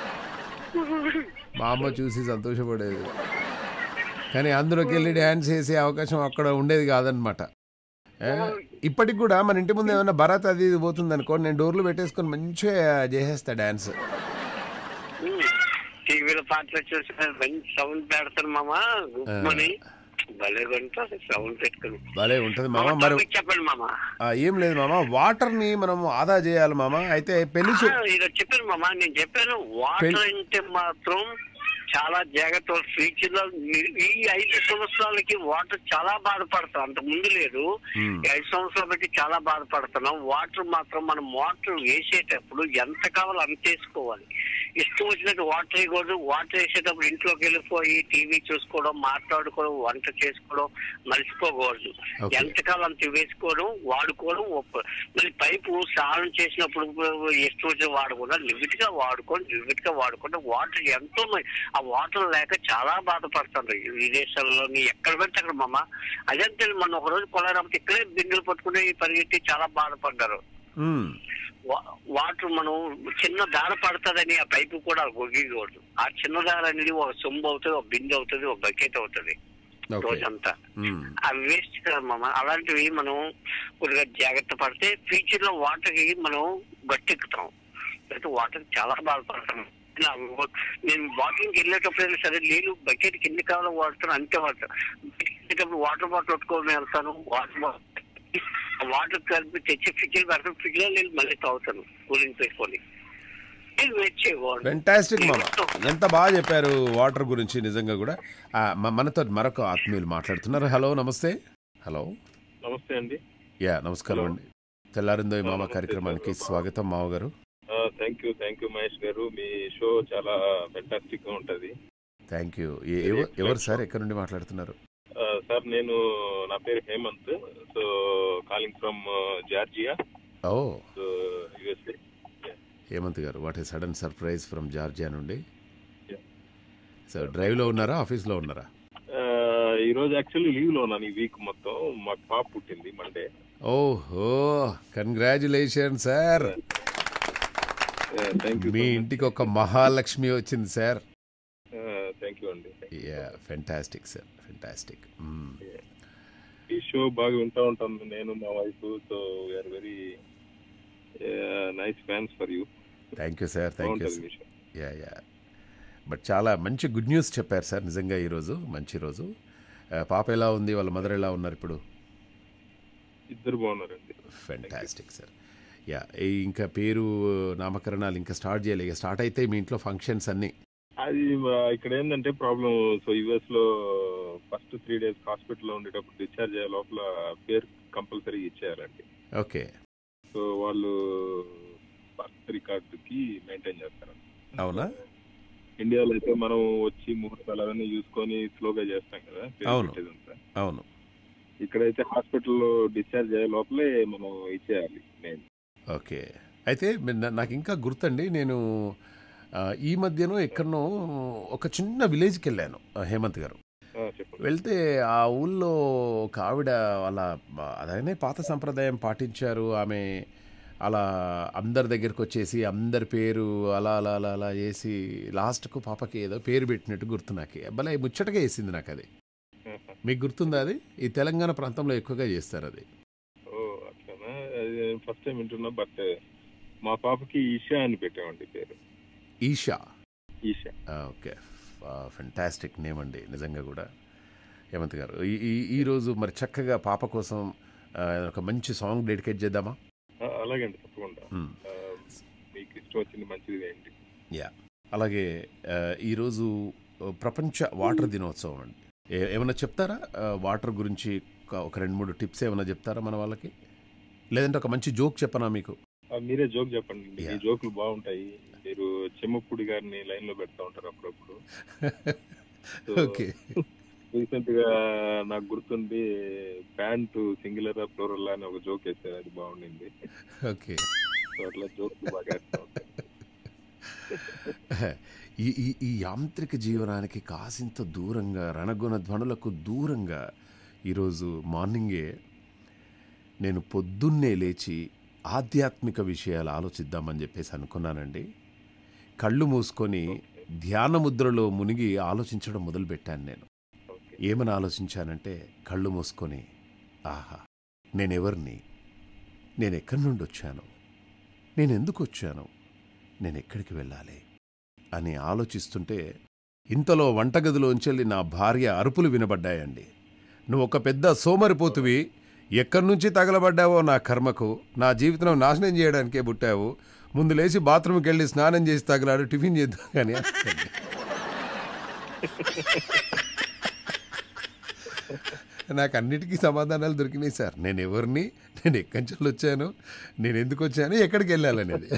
మా అమ్మ చూసి సంతోషపడేది కానీ అందులోకి వెళ్ళి డ్యాన్స్ చేసే అవకాశం అక్కడ ఉండేది కాదనమాట ఏ, ఇప్పటికి కూడా మన ఇంటి ముందు ఏమైనా భరత్ అది ఇది పోతుంది అనుకో నేను డోర్లు పెట్టేసుకొని మంచిగా చేసేస్తా డ్యాన్స్ టీవీలో పాటలు వచ్చేసి మంచి సౌండ్ పెడతాను మామ గుమ్మని భలే ఉంటుంది సౌండ్ పెట్టుకుని భలే ఉంటుంది మామ మరి topic చెప్పండి మామ ఆ, ఏం లేదు మామ వాటర్ని మనం ఆదా చేయాలి మామ అయితే పెళ్లి చూ ఆ, ఇది చెప్పాను మామ నేను చెప్పాను వాటర్ అంటే మాత్రం చాలా జాగ్రత్త ఫ్యూచర్ లో ఈ- ఈ ఐదు సంవత్సరాలకి వాటర్ చాలా బాధపడతాం అంత ముందు లేదు మ్మ్. ఈ ఐదు సంవత్సరాలు బట్టి చాలా బాధపడుతున్నాం వాటర్ మాత్రం మనం వాటర్ వేసేటప్పుడు ఎంత కావాలో అంత వేసుకోవాలి ఇష్టం వచ్చినట్టు వాటర్ వేయకూడదు వాటర్ వేసేటప్పుడు ఇంట్లోకి వెళ్ళిపోయి టీవీ చూసుకోవడం మాట్లాడుకోవడం వంట చేసుకోవడం మర్చిపోకూడదు Okay. ఎంత కాలం అంత వేసుకోవడం వాడుకోవడం ఒప్ప- మరి పైపు స్నానం చేసినప్పుడు ఇష్టం వచ్చిన వాడకుండా లిమిట్ గా వాడుకొని లిమిట్ గా వాడుకుంటే వాటర్ ఎంతో మ- ఆ వాటర్ లేక చాలా బాధపడుతుంది విదేశాల్లోని ఎక్కడ పెడితే అక్కడ మమ్మ అదంతే మన ఒక రోజు కొలారాకపోతే ఇక్కడే బిందెలు పట్టుకుని పరిగెత్తి చాలా బాధపడ్డారు మ్మ్. వా- వాటర్ మనం చిన్న దార పడుతుందని ఆ పైపు కూడా గొగ్గకూడదు ఆ చిన్న దార అనేది ఒక సొమ్ము అవుతుంది ఒక బిందె అవుతుంది ఒక బకెట్ అవుతుంది ఓకే రోజంతా మ్మ్. అవి వేస్ట్ కదా మామ అలాంటివి మనం కొద్దిగా జాగ్రత్త పడితే ఫ్యూచర్ లో వాటర్ కి మనం గట్టెక్కుతాం అయితే వాటర్ చాలా బాధపడతాం నా- నేను వాకింగ్ వెళ్ళేటప్పుడు సరే నీళ్ళు బకెట్ కింద కావాలో వాడుతాను అంతే వాడతాను వెళ్ళేటప్పుడు వాటర్ బాటిల్ పట్టుకొని వెళ్తాను వాటర్ బాటిల్ వాటర్ కలిపి తెచ్చి ఫ్రిడ్జ్ పెడతాను ఫ్రిడ్జ్ లో నీళ్ళు మళ్ళీ తాగుతాను కూలింగ్ పెట్టుకొని నీళ్ళు వేస్ట్ చేయకూడదు ఫెంటాస్టిక్ మామ ఎంత బాగా చెప్పారు వాటర్ గురించి నిజంగా కూడా ఆ, మ- మనతో మరొక ఆత్మీయులు మాట్లాడుతున్నారు హలో నమస్తే హలో నమస్తే అండి యా నమస్కారం అండి తెల్లారిందో మామ కార్యక్రమానికి స్వాగతం మామగారు thank you thank you Mahesh garu మీ షో చాలా ఫెంటాస్టిక్ గా ఉంటది థ్యాంక్ యూ ఏ- ఎవ- ఎవరు సార్ ఎక్కడి నుండి మాట్లాడుతున్నారు ఆ, సార్ నేను నా పేరు Hemanth so calling from Georgia oh so USA Hemanth garu what a sudden surprise from Georgia నుండి Yeah. సో డ్రైవ్లో ఉన్నారా ఆఫీస్లో ఉన్నారా ఈ రోజు యాక్చువల్లీ లీవ్ లో ఉన్నాను ఈ వీక్ మొత్తం మాకు పాప పుట్టింది మండే ఓహో కంగ్రాచులేషన్ సార్ థ్యాంక్ యూ మీ ఇంటికి ఒక మహాలక్ష్మి వచ్చింది సార్ థ్యాంక్ యూ అండి యా ఫెంటాస్టిక్ సార్ ఫెంటాస్టిక్ ఈ షో బాగా వింటూ ఉంటాను నేను మా wife so we're very nice fans for you thank you sir thank you బాగుంటుంది మీ షో యా యా బట్ చాలా మంచి గుడ్ న్యూస్ చెప్పారు సార్ నిజంగా ఈరోజు మంచి రోజు ఆ, పాప ఎలా ఉంది వాళ్ళ మదర్ ఎలా ఉన్నారు ఇప్పుడు ఇద్దరు బాగున్నారండి ఫెంటాస్టిక్ సార్ యా ఈ ఇంకా పేరు నామకరణాలు ఇంకా స్టార్ట్ చేయాలి ఇక స్టార్ట్ అయితే మీ ఇంట్లో ఫంక్షన్స్ అన్నీ అది ఆ, ఇక్కడ ఏంటంటే ప్రాబ్లం సో యుఎస్ లో ఫస్ట్ త్రీ డేస్ హాస్పిటల్లో ఉండేటప్పుడు డిశ్చార్జ్ అయ్యే లోపల పేరు కంపల్సరీ ఇచ్చేయాలండి ఓకే సో వాళ్ళు బర్త్ రికార్డ్ కి మెయింటైన్ చేస్తారు అవునా ఇండియాలో అయితే మనం వచ్చి ముహూర్తాలు అవన్నీ చూసుకొని స్లోగా చేస్తాం కదా పేరు అవును. పెట్టేదంతా. అవును ఇక్కడైతే హాస్పిటల్లో డిశ్చార్జ్ అయ్యే లోపలే మనం ఇచ్చేయాలి నేను ఓకే అయితే మీ- నా- నాకు ఇంకా గుర్తండి నేను ఆ, ఈ మధ్యనో ఎక్కడనో ఒక చిన్న విలేజ్కి వెళ్ళాను ఆ, హేమంత్ గారు చెప్పండి వెళ్తే ఆ ఊళ్ళో ఒక ఆవిడ వాళ్ళ అదనే పాత సంప్రదాయం పాటించారు ఆమె అలా అందరి దగ్గరికి వచ్చేసి అందరి పేరు అలా అలా అలా అలా వేసి లాస్ట్కు పాపకి ఏదో పేరు పెట్టినట్టు గుర్తు నాకు భలే ముచ్చటగా వేసింది నాకు అది మీకు గుర్తుందా అది ఈ తెలంగాణ ప్రాంతంలో ఎక్కువగా చేస్తారు అది ఓ అట్లనా ఫస్ట్ టైం వింటున్నా బట్ మా పాపకి ఈషా అని పెట్టామండి పేరు Isha Isha okay fantastic name అండి నిజంగా కూడా హేమంత్ గారు ఈ- ఈ ఈరోజు మరి చక్కగా పాప కోసం ఆ, ఒక మంచి సాంగ్ డెడికేట్ చేద్దామా ఆ, అలాగండి తప్పకుండా మ్. ఆ, మీకు ఇష్టం వచ్చింది మంచిది ఏంటి యా అలాగే ఆ, ఈరోజు ప్రపంచ వాటర్ దినోత్సవం అండి ఏ- ఏమన్నా చెప్తారా ఆ, వాటర్ గురించి ఒక- ఒక రెండు మూడు టిప్స్ ఏమైనా చెప్తారా మన వాళ్ళకి లేదంటే ఒక మంచి జోక్ చెప్పనా మీకు ఆ, మీరే జోక్ చెప్పండి మీ Yeah. జోకులు బాగుంటాయి మీరు చెమ్మప్పుడి గారిని లైన్ లో పెడతా ఉంటారు అప్పుడప్పుడు So, ఓకే రీసెంట్ గా నాకు గుర్తుంది ప్యాంటు సింగులర్ ఫ్లోరల్ అని ఒక జోక్ వేసారు అది బాగుండింది ఓకే సో అట్లా జోక్లు బాగా వేస్తా ఉంటారు ఈ ఈ ఈ యాంత్రిక జీవనానికి కాసింత దూరంగా రణగుణ ధ్వనులకు దూరంగా ఈరోజు మార్నింగే నేను పొద్దున్నే లేచి ఆధ్యాత్మిక విషయాలు ఆలోచిద్దామని చెప్పేసి అనుకున్నానండి కళ్ళు మూసుకొని ధ్యాన ముద్రలో మునిగి ఆలోచించడం మొదలుపెట్టాను నేను ఓకే ఏమని ఆలోచించానంటే కళ్ళు మూసుకొని ఆహా నేనెవరిని నేను ఎక్కడి నుండి వచ్చాను నేను ఎందుకు వచ్చాను నేను ఎక్కడికి వెళ్ళాలి అని ఆలోచిస్తుంటే ఇంతలో వంటగదిలోంచెల్లి నా భార్య అరుపులు వినబడ్డాయండి నువ్వు ఒక పెద్ద సోమరిపోతువి ఎక్కడి నుంచి తగలబడ్డావో నా కర్మకు నా జీవితం నాశనం చేయడానికే పుట్టావు ముందు లేచి బాత్రూమ్కి వెళ్ళి స్నానం చేసి తగలాడు టిఫిన్ చేద్దాం కానీ అంది. నాకు అన్నిటికీ సమాధానాలు దొరికినాయి సార్ నేను ఎవరిని నేను ఎక్కడి నుంచి వచ్చాను నేను ఎందుకు వచ్చాను ఎక్కడికి వెళ్ళాలనేది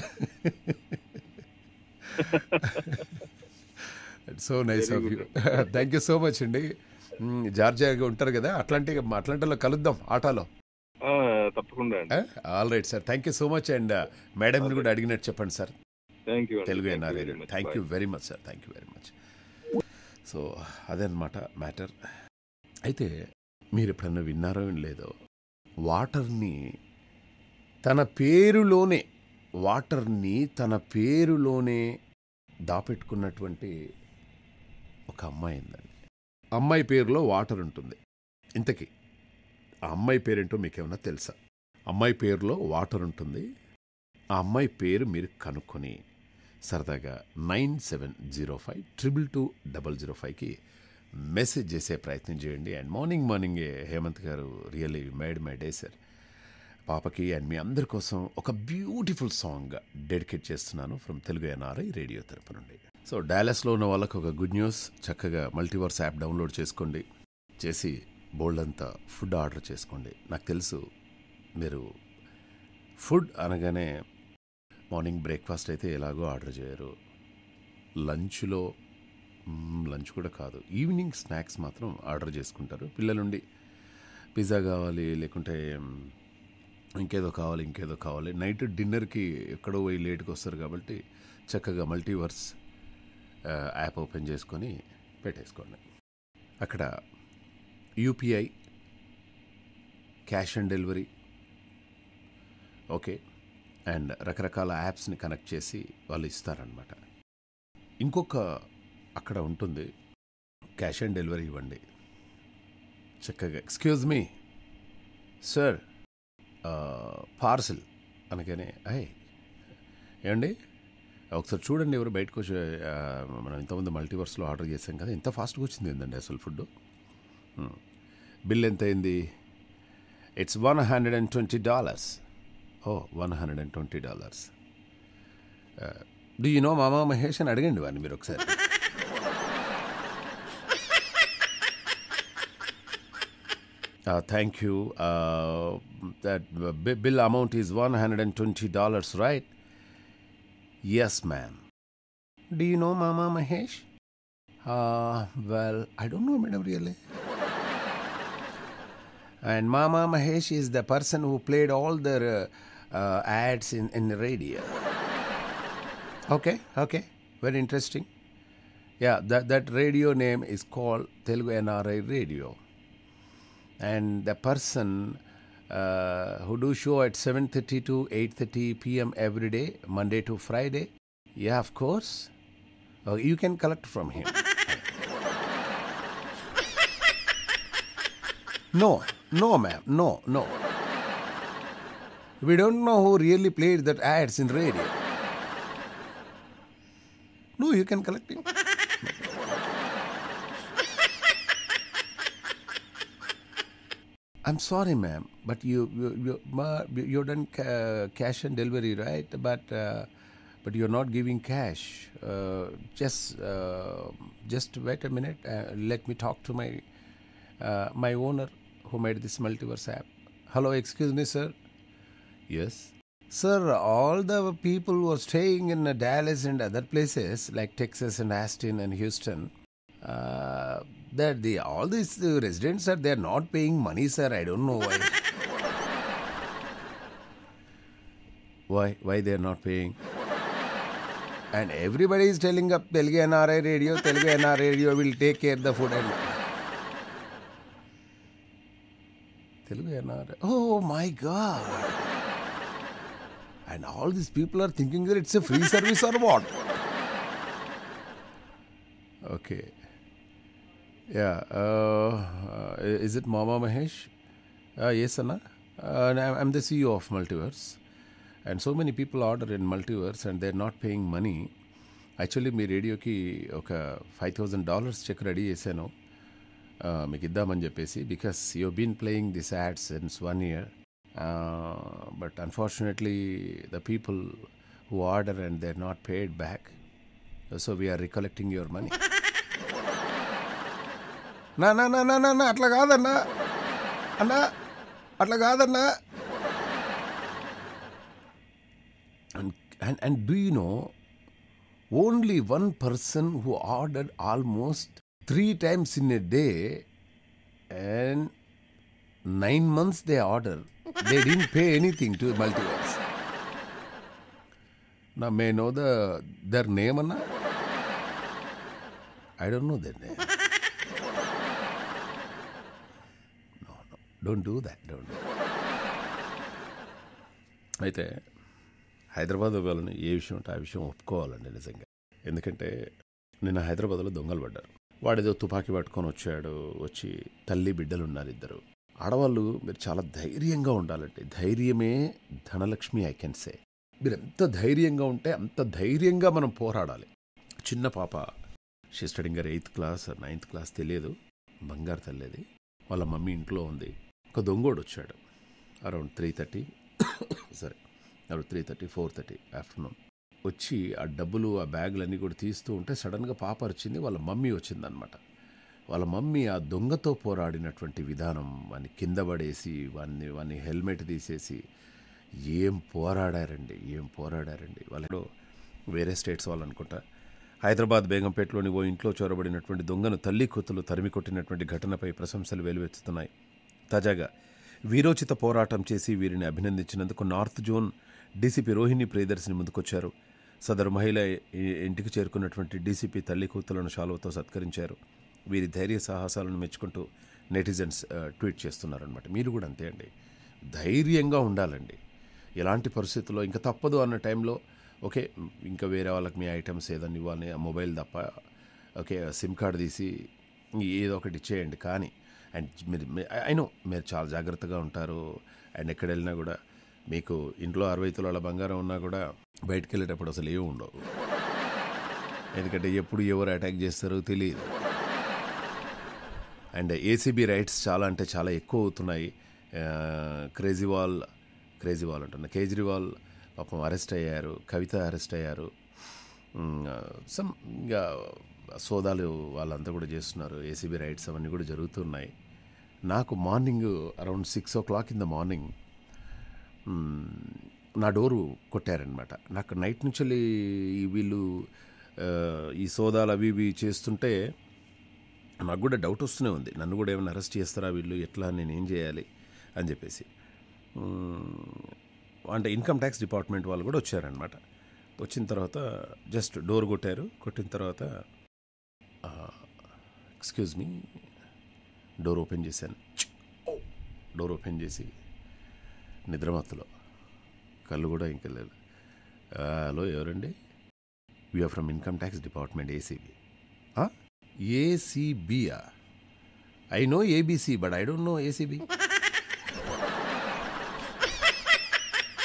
so nice of you thank you so much అండి మ్, జార్జియాగా ఉంటారు కదా అట్లాంటి అట్లాంటిలో కలుద్దాం ఆటోలో ఆ, తప్పకుండా అండి all right sir thank you so much and మేడంని కూడా అడిగినట్టు చెప్పండి sir thank you Telugu NRI thank you very much sir thank you very much so అదనమాట మ్యాటర్ అయితే మీరు ఎప్పుడన్నా విన్నారో లేదో వాటర్ని తన పేరులోనే వాటర్ని తన పేరులోనే దాపెట్టుకున్నటువంటి ఒక అమ్మాయి ఉందండి అమ్మాయి పేరులో వాటర్ ఉంటుంది ఇంతకీ ఆ అమ్మాయి పేరేంటో మీకేమన్నా తెలుసా అమ్మాయి పేరులో వాటర్ ఉంటుంది ఆ అమ్మాయి పేరు మీరు కనుక్కొని సరదాగా nine seven zero five triple two double zero ఫైవ్కి మెసేజ్ చేసే ప్రయత్నం చేయండి అండ్ మార్నింగ్ మార్నింగే Hemanth garu really made my day sir పాపకి అండ్ మీ అందరి కోసం ఒక బ్యూటిఫుల్ సాంగ్ డెడికేట్ చేస్తున్నాను ఫ్రమ్ తెలుగు ఎన్ఆర్ఐ రేడియో తరపు నుండి సో డాలస్లో ఉన్న వాళ్ళకు ఒక గుడ్ న్యూస్ చక్కగా మల్టీవర్స్ యాప్ డౌన్లోడ్ చేసుకోండి చేసి బోల్డ్ అంతా ఫుడ్ ఆర్డర్ చేసుకోండి నాకు తెలుసు మీరు ఫుడ్ అనగానే మార్నింగ్ బ్రేక్ఫాస్ట్ అయితే ఎలాగో ఆర్డర్ చేయరు లంచ్లో మ్మ్, లంచ్ కూడా కాదు ఈవినింగ్ స్నాక్స్ మాత్రం ఆర్డర్ చేసుకుంటారు పిల్లలుండి పిజ్జా కావాలి లేకుంటే మ్, ఇంకేదో కావాలి ఇంకేదో కావాలి నైట్ డిన్నర్కి ఎక్కడో పోయి లేట్కి వస్తారు కాబట్టి చక్కగా మల్టీవర్స్ ఆ, యాప్ ఓపెన్ చేసుకొని పెట్టేసుకోండి అక్కడ UPI cash on delivery okay and రకరకాల యాప్స్ని కనెక్ట్ చేసి వాళ్ళు ఇస్తారనమాట ఇంకొక అక్కడ ఉంటుంది క్యాష్ ఆన్ డెలివరీ ఇవ్వండి చక్కగా ఎక్స్క్యూజ్ మీ సార్ పార్సిల్ అనగానే అయ్ ఏమండి ఒకసారి చూడండి ఎవరు బయటకు వచ్చి ఆ, మనం ఇంతకుముందు మల్టీవర్స్లో ఆర్డర్ చేసాం కదా ఇంత ఫాస్ట్గా వచ్చింది ఏంటండి అసలు ఫుడ్ బిల్ ఎంత అయింది it's one hundred and twenty dollars oh one hundred and twenty dollars do you know Mama Mahesh అని అడగండి వాడిని మీరు ఒకసారి thank you that bill amount is one hundred and twenty dollars right yes ma'am do you know Mama Mahesh well I don't know madam really And Mama Mahesh is the person who played all the uh, uh, ads in, in the radio. Okay, okay, very interesting. Yeah, that, that radio name is called Telugu NRI Radio. And the person uh, who do show at 7.30 to 8.30 p.m. every day, Monday to Friday. Yeah, of course. Uh, you can collect from him. No, no, ma'am, no, no. We don't know who really played that ads in radio. No, you can collect it. I'm sorry, ma'am, but you you you, ma, you done ca- cash and delivery, right? But uh, but you're not giving cash. Uh, just uh, just wait a minute. Uh, let me talk to my uh, my owner who made this multiverse app. Hello, excuse me, sir. Yes. Sir, all the people who are staying in uh, Dallas and other places like Texas and Austin and Houston, uh, that the all these uh, residents are they're not paying money, sir. I don't know why. why? Why they're not paying? And everybody is telling up Telugu NRI radio, Telugu NRI radio will take care the food and Telugu NRI. Oh my God. And all these people are thinking that it's a free service or what? Okay. Yeah. Uh, uh, is it Mama Mahesh? Uh, yes, Anna. Uh, and I'm I'm the CEO of Multiverse. And so many people order in Multiverse and they're not paying money. Actually మీ రేడియోకి ఒక five thousand dollars cheque ready చేశాను ఆ, మీకు ఇద్దామని చెప్పేసి because you been playing this ads since one year but unfortunately the people who order and they are not paid back so we're recollecting your money నా నా నా నా నా నా, అట్లా కాదన్నా అన్నా అట్లా కాదన్నా and and, and do you know only one person who ordered almost three times in a day and nine months they order they didn't pay anything to multiverse now may I know the their name anna i don't know their name no no don't do that don't do that. అయితే హైదరాబాద్ వాళ్ళని ఏ విషయం ఉంటే ఆ విషయం ఒప్పుకోవాలండి నిజంగా ఎందుకంటే నిన్న హైదరాబాద్లో దొంగలు పడ్డారు వాడేదో తుపాకీ పట్టుకొని వచ్చాడు వచ్చి తల్లి బిడ్డలు ఉన్నారు ఇద్దరు ఆడవాళ్ళు మీరు చాలా ధైర్యంగా ఉండాలండి ధైర్యమే ధనలక్ష్మి ఐ కెన్ సే మీరు ఎంత ధైర్యంగా ఉంటే అంత ధైర్యంగా మనం పోరాడాలి చిన్న పాప షీ స్టడింగ్ గారు ఎయిత్ క్లాస్ నైన్త్ క్లాస్ తెలియదు బంగారు తల్లేది వాళ్ళ మమ్మీ ఇంట్లో ఉంది ఒక దొంగోడు వచ్చాడు అరౌండ్ త్రీ థర్టీ సరే around three thirty four thirty afternoon వచ్చి ఆ డబ్బులు ఆ బ్యాగులన్నీ కూడా తీస్తూ ఉంటే సడన్గా పాప వచ్చింది వాళ్ళ మమ్మీ వచ్చిందనమాట వాళ్ళ మమ్మీ ఆ దొంగతో పోరాడినటువంటి విధానం వాన్ని కింద పడేసి వాన్ని వాన్ని హెల్మెట్ తీసేసి ఏం పోరాడారండి ఏం పోరాడారండి వాళ్ళు వేరే స్టేట్స్ వాళ్ళు అనుకుంటా హైదరాబాద్ బేగంపేటలోని ఓ ఇంట్లో చొరబడినటువంటి దొంగను తల్లి కూతులు తరిమి కొట్టినటువంటి ఘటనపై ప్రశంసలు వెలువెత్తుతున్నాయి తాజాగా వీరోచిత పోరాటం చేసి వీరిని అభినందించినందుకు north zone DCP Rohini Priyadarshini ముందుకొచ్చారు సదరు మహిళ ఈ- ఇంటికి చేరుకున్నటువంటి డీసీపీ తల్లి కూతులను శాలువతో సత్కరించారు వీరి ధైర్య సాహసాలను మెచ్చుకుంటూ నెటిజన్స్ ఆ, ట్వీట్ చేస్తున్నారనమాట మీరు కూడా అంతే అండి ధైర్యంగా ఉండాలండి ఎలాంటి పరిస్థితుల్లో ఇంకా తప్పదు అన్న టైంలో ఓకే ఇంకా వేరే వాళ్ళకి మీ ఐటమ్స్ ఏదైనా ఇవ్వాలి ఆ మొబైల్ తప్ప ఓకే సిమ్ కార్డ్ తీసి ఏదో ఒకటి ఇచ్చేయండి కానీ అండ్ మీరు అయినో మీరు చాలా జాగ్రత్తగా ఉంటారు అండ్ ఎక్కడ వెళ్ళినా కూడా మీకు ఇంట్లో అరవై తులాల బంగారం ఉన్నా కూడా బయటికి వెళ్ళేటప్పుడు అసలు ఏమి ఉండవు ఎందుకంటే ఎప్పుడు ఎవరు అటాక్ చేస్తారో తెలియదు అండ్ ఏసీబీ రైట్స్ చాలా అంటే చాలా ఎక్కువ అవుతున్నాయి క్రేజీవాల్ క్రేజీవాల్ అంటున్నా కేజ్రీవాల్ పాపం అరెస్ట్ అయ్యారు కవిత అరెస్ట్ అయ్యారు సమ్ ఇంకా సోదాలు వాళ్ళంతా కూడా చేస్తున్నారు ఏసీబీ రైట్స్ అవన్నీ కూడా జరుగుతున్నాయి నాకు morning around six o'clock in the morning నా డోరు కొట్టారనమాట నాకు నైట్ నుంచి వెళ్ళి ఈ వీళ్ళు ఆ, ఈ సోదాలు అవి ఇవి చేస్తుంటే నాకు కూడా డౌట్ వస్తూనే ఉంది నన్ను కూడా ఏమైనా అరెస్ట్ చేస్తారా వీళ్ళు ఎట్లా నేను ఏం చేయాలి అని చెప్పేసి మ్మ్, అంటే ఇన్కమ్ ట్యాక్స్ డిపార్ట్మెంట్ వాళ్ళు కూడా వచ్చారనమాట వచ్చిన తర్వాత జస్ట్ డోర్ కొట్టారు కొట్టిన తర్వాత ఎక్స్క్యూజ్ మీ డోర్ ఓపెన్ చేశాను డోర్ ఓపెన్ చేసి నిద్రమత్తులో కళ్ళు కూడా ఇంకా లేదు "ఆ, హలో ఎవరండి we're from income tax department ACB ఏసీబీయా I know ABC but I don't know ACB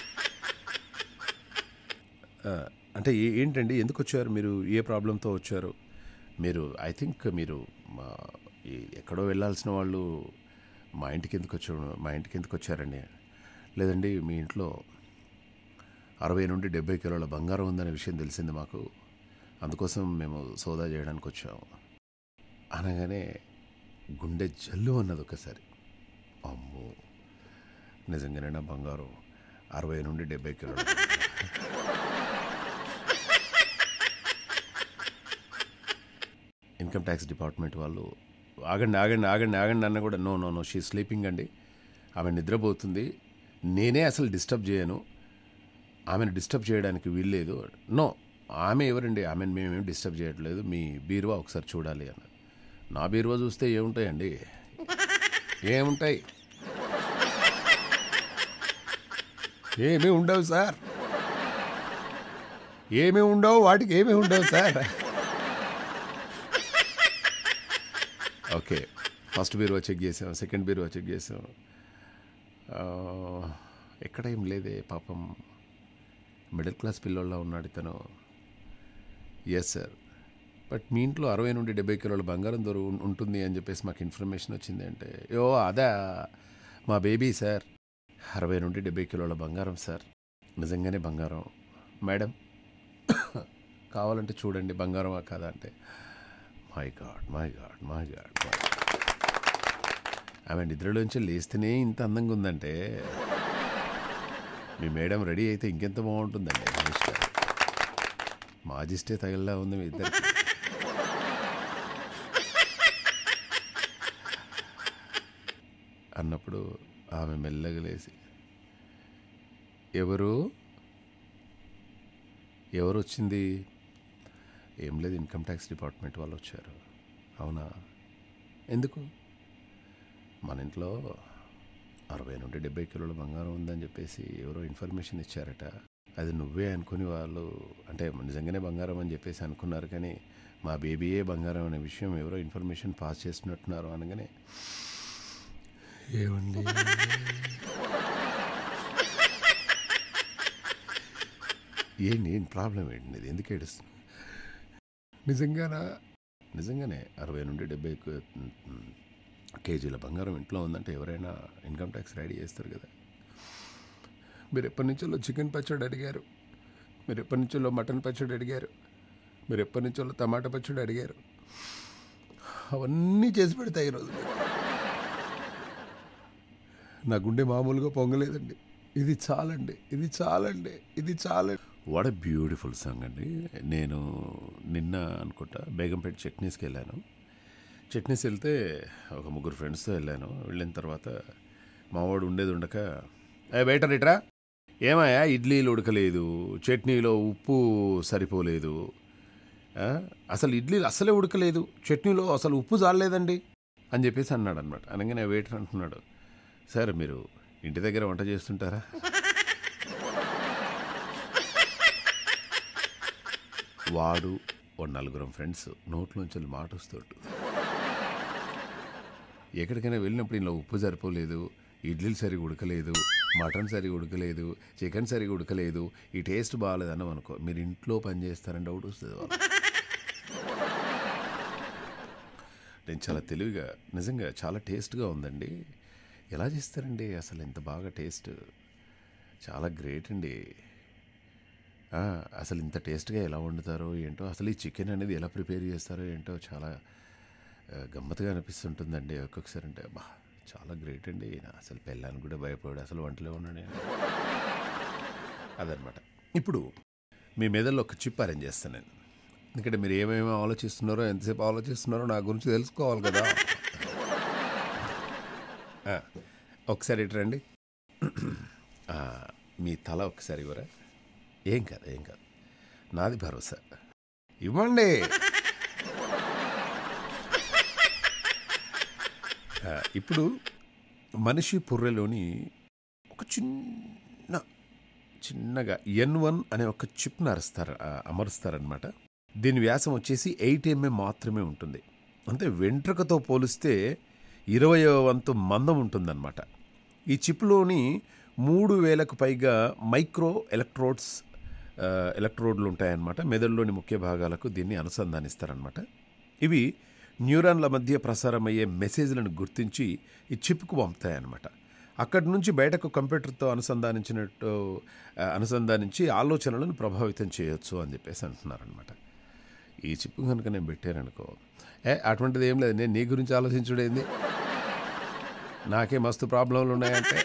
అంటే ఏ- ఏంటండి ఎందుకు వచ్చారు మీరు ఏ ప్రాబ్లంతో వచ్చారు మీరు ఐ థింక్ మీరు మా ఈ- ఎక్కడో వెళ్ళాల్సిన వాళ్ళు మా ఇంటికి ఎందుకు వచ్చారు మా ఇంటికి ఎందుకు వచ్చారండి లేదండి మీ ఇంట్లో అరవై నుండి డెబ్బై కిలోల బంగారం ఉందనే విషయం తెలిసింది మాకు అందుకోసం మేము సోదా చేయడానికి వచ్చాము అనగానే గుండె జల్లు అన్నది ఒకసారి అమ్మో నిజంగానే నా బంగారం అరవై నుండి డెబ్బై కిలోలు ఇన్కమ్ ట్యాక్స్ డిపార్ట్మెంట్ వాళ్ళు ఆగండి ఆగండి ఆగండి ఆగండి అన్న కూడా no no no she sleeping అండి ఆమె నిద్రపోతుంది నేనే అసలు డిస్టర్బ్ చేయను ఆమెను డిస్టర్బ్ చేయడానికి వీల్లేదు నో ఆమె ఎవరండి ఆమెను మేమేం డిస్టర్బ్ చేయట్లేదు మీ బీరువా ఒకసారి చూడాలి అన్న నా బీరువా చూస్తే ఏముంటాయండి ఏముంటాయి ఏమీ ఉండవు సార్ ఏమీ ఉండవు వాటికి ఏమీ ఉండవు సార్ ఓకే ఫస్ట్ బీరువా చెక్ చేసాం సెకండ్ బీరువా చెక్ చేసాం ఆ, ఎక్కడ ఏం లేదే పాపం మిడిల్ క్లాస్ పిల్లోళ్ళ ఉన్నాడు ఇతను ఎస్ సార్ బట్ మీ ఇంట్లో అరవై నుండి డెబ్బై కిలోల బంగారం దొరు ఉంటుంది అని చెప్పేసి మాకు ఇన్ఫర్మేషన్ వచ్చింది అంటే యో అదా మా బేబీ సార్ అరవై నుండి డెబ్బై కిలోల బంగారం సార్ నిజంగానే బంగారం మేడం కావాలంటే చూడండి బంగారమా కాదా అంటే my god my god my god ఆమె నిద్రలోంచి లేస్తేనే ఇంత అందంగా ఉందంటే మీ మేడం రెడీ అయితే ఇంకెంత బాగుంటుందండి మహేష్ గారు మాజిస్టే తగిలిలా ఉంది మీ ఇద్దరికి అన్నప్పుడు ఆమె మెల్లగా లేచి ఎవరు ఎవరు వచ్చింది ఏం లేదు ఇన్కమ్ ట్యాక్స్ డిపార్ట్మెంట్ వాళ్ళు వచ్చారు అవునా ఎందుకు మన ఇంట్లో అరవై నుండి డెబ్బై కిలోల బంగారం ఉందని చెప్పేసి ఎవరో ఇన్ఫర్మేషన్ ఇచ్చారట అది నువ్వే అనుకుని వాళ్ళు అంటే నిజంగానే బంగారం అని చెప్పేసి అనుకున్నారు కానీ మా బేబీయే బంగారం అనే విషయం ఎవరో ఇన్ఫర్మేషన్ పాస్ చేస్తున్నట్టున్నారు అనగానే ఏమండి ఏంటి ఏంటి ప్రాబ్లం ఏంటి ఇది ఎందుకు ఏడుస్తుంది నిజంగానా నిజంగానే అరవై నుండి డెబ్బై కు- కేజీల బంగారం ఇంట్లో ఉందంటే ఎవరైనా ఇన్కమ్ ట్యాక్స్ రెడీ చేస్తారు కదా మీరు ఎప్పటి నుంచో చికెన్ పచ్చడి అడిగారు మీరు ఎప్పటి నుంచో మటన్ పచ్చడి అడిగారు మీరు ఎప్పటి నుంచో టమాటా పచ్చడి అడిగారు అవన్నీ చేసి పెడతాయి ఈరోజు నా గుండె మామూలుగా పొంగలేదండి ఇది చాలండి ఇది చాలండి ఇది చాలండి వాట్ ఎ బ్యూటిఫుల్ సాంగ్ అండి నేను నిన్న అనుకుంటా బేగంపేట చట్నీస్కి వెళ్ళాను చట్నీస్ వెళ్తే ఒక ముగ్గురు ఫ్రెండ్స్తో వెళ్ళాను వెళ్ళిన తర్వాత మావాడు ఉండేది ఉండక ఏ బయట రిట్రా ఏమయ్యా ఇడ్లీలు ఉడకలేదు చట్నీలో ఉప్పు సరిపోలేదు ఆ? అసలు ఇడ్లీలు అసలే ఉడకలేదు చట్నీలో అసలు ఉప్పు చాలలేదండి అని చెప్పేసి అన్నాడు అనమాట అనగానే వెయిటర్ అంటున్నాడు సార్ మీరు ఇంటి దగ్గర వంట చేస్తుంటారా వాడు ఓ నలుగురం ఫ్రెండ్స్ నోట్లోంచి వెళ్ళి మాట వస్తుంటు ఎక్కడికైనా వెళ్ళినప్పుడు ఇలా ఉప్పు సరిపోలేదు ఇడ్లీలు సరిగా ఉడకలేదు మటన్ సరిగా ఉడకలేదు చికెన్ సరిగా ఉడకలేదు ఈ టేస్ట్ బాగాలేదు అన్నాం అనుకో మీరు ఇంట్లో పని చేస్తారని డౌట్ వస్తుంది వాళ్ళకి. నేను చాలా తెలివిగా నిజంగా చాలా టేస్ట్గా ఉందండి ఎలా చేస్తారండి అసలు ఎంత బాగా టేస్ట్ చాలా గ్రేట్ అండి ఆ, అసలు ఇంత టేస్ట్గా ఎలా వండుతారో ఏంటో అసలు ఈ చికెన్ అనేది ఎలా ప్రిపేర్ చేస్తారో ఏంటో చాలా ఆ, గమ్మత్తుగా అనిపిస్తుంటుందండి ఒక్కొక్కసారి అంటే బా చాలా గ్రేట్ అండి ఈయన అసలు పెళ్ళానికి కూడా భయపడు అసలు వంటలో ఉన్నాడు ఈయన. అదనమాట ఇప్పుడు మీ మెదడులో ఒక చిప్ అరేంజ్ చేస్తాను నేను ఎందుకంటే మీరు ఏమేమి ఆలోచిస్తున్నారో ఎంతసేపు ఆలోచిస్తున్నారో నా గురించి తెలుసుకోవాలి కదా ఆ, ఒకసారి ఇటు రండి ఆ, మీ తల ఒకసారి ఇవ్వరా ఏం కాదు ఏం కాదు నాది భరోసా ఇవ్వండి ఆ, ఇప్పుడు మనిషి పుర్రెలోని ఒక చిన్న చిన్నగా ఎన్ వన్ అనే ఒక చిప్ను అరుస్తారు ఆ, అమరుస్తారనమాట దీని వ్యాసం వచ్చేసి ఎయిట్ ఎంఎం మాత్రమే ఉంటుంది అంటే వెంట్రుకతో పోలిస్తే ఇరవయో వంతు మందం ఉంటుందన్నమాట ఈ చిప్లోని మూడు వేలకు పైగా మైక్రో ఎలక్ట్రోడ్స్ ఆ, ఎలక్ట్రోడ్లు ఉంటాయన్నమాట మెదడులోని ముఖ్య భాగాలకు దీన్ని అనుసంధానిస్తారనమాట ఇవి న్యూరాన్ల మధ్య ప్రసారమయ్యే మెసేజ్లను గుర్తించి ఈ చిప్కు పంపుతాయన్నమాట అక్కడి నుంచి బయటకు కంప్యూటర్తో అనుసంధానించినట్టు ఆ, అనుసంధానించి ఆలోచనలను ప్రభావితం చేయొచ్చు అని చెప్పేసి అంటున్నారనమాట ఈ చిప్ కనుక నేను పెట్టాననుకో ఏ అటువంటిది ఏం లేదు నేను నీ గురించి ఆలోచించుడేంది నాకే మస్తు ప్రాబ్లంలు ఉన్నాయంటే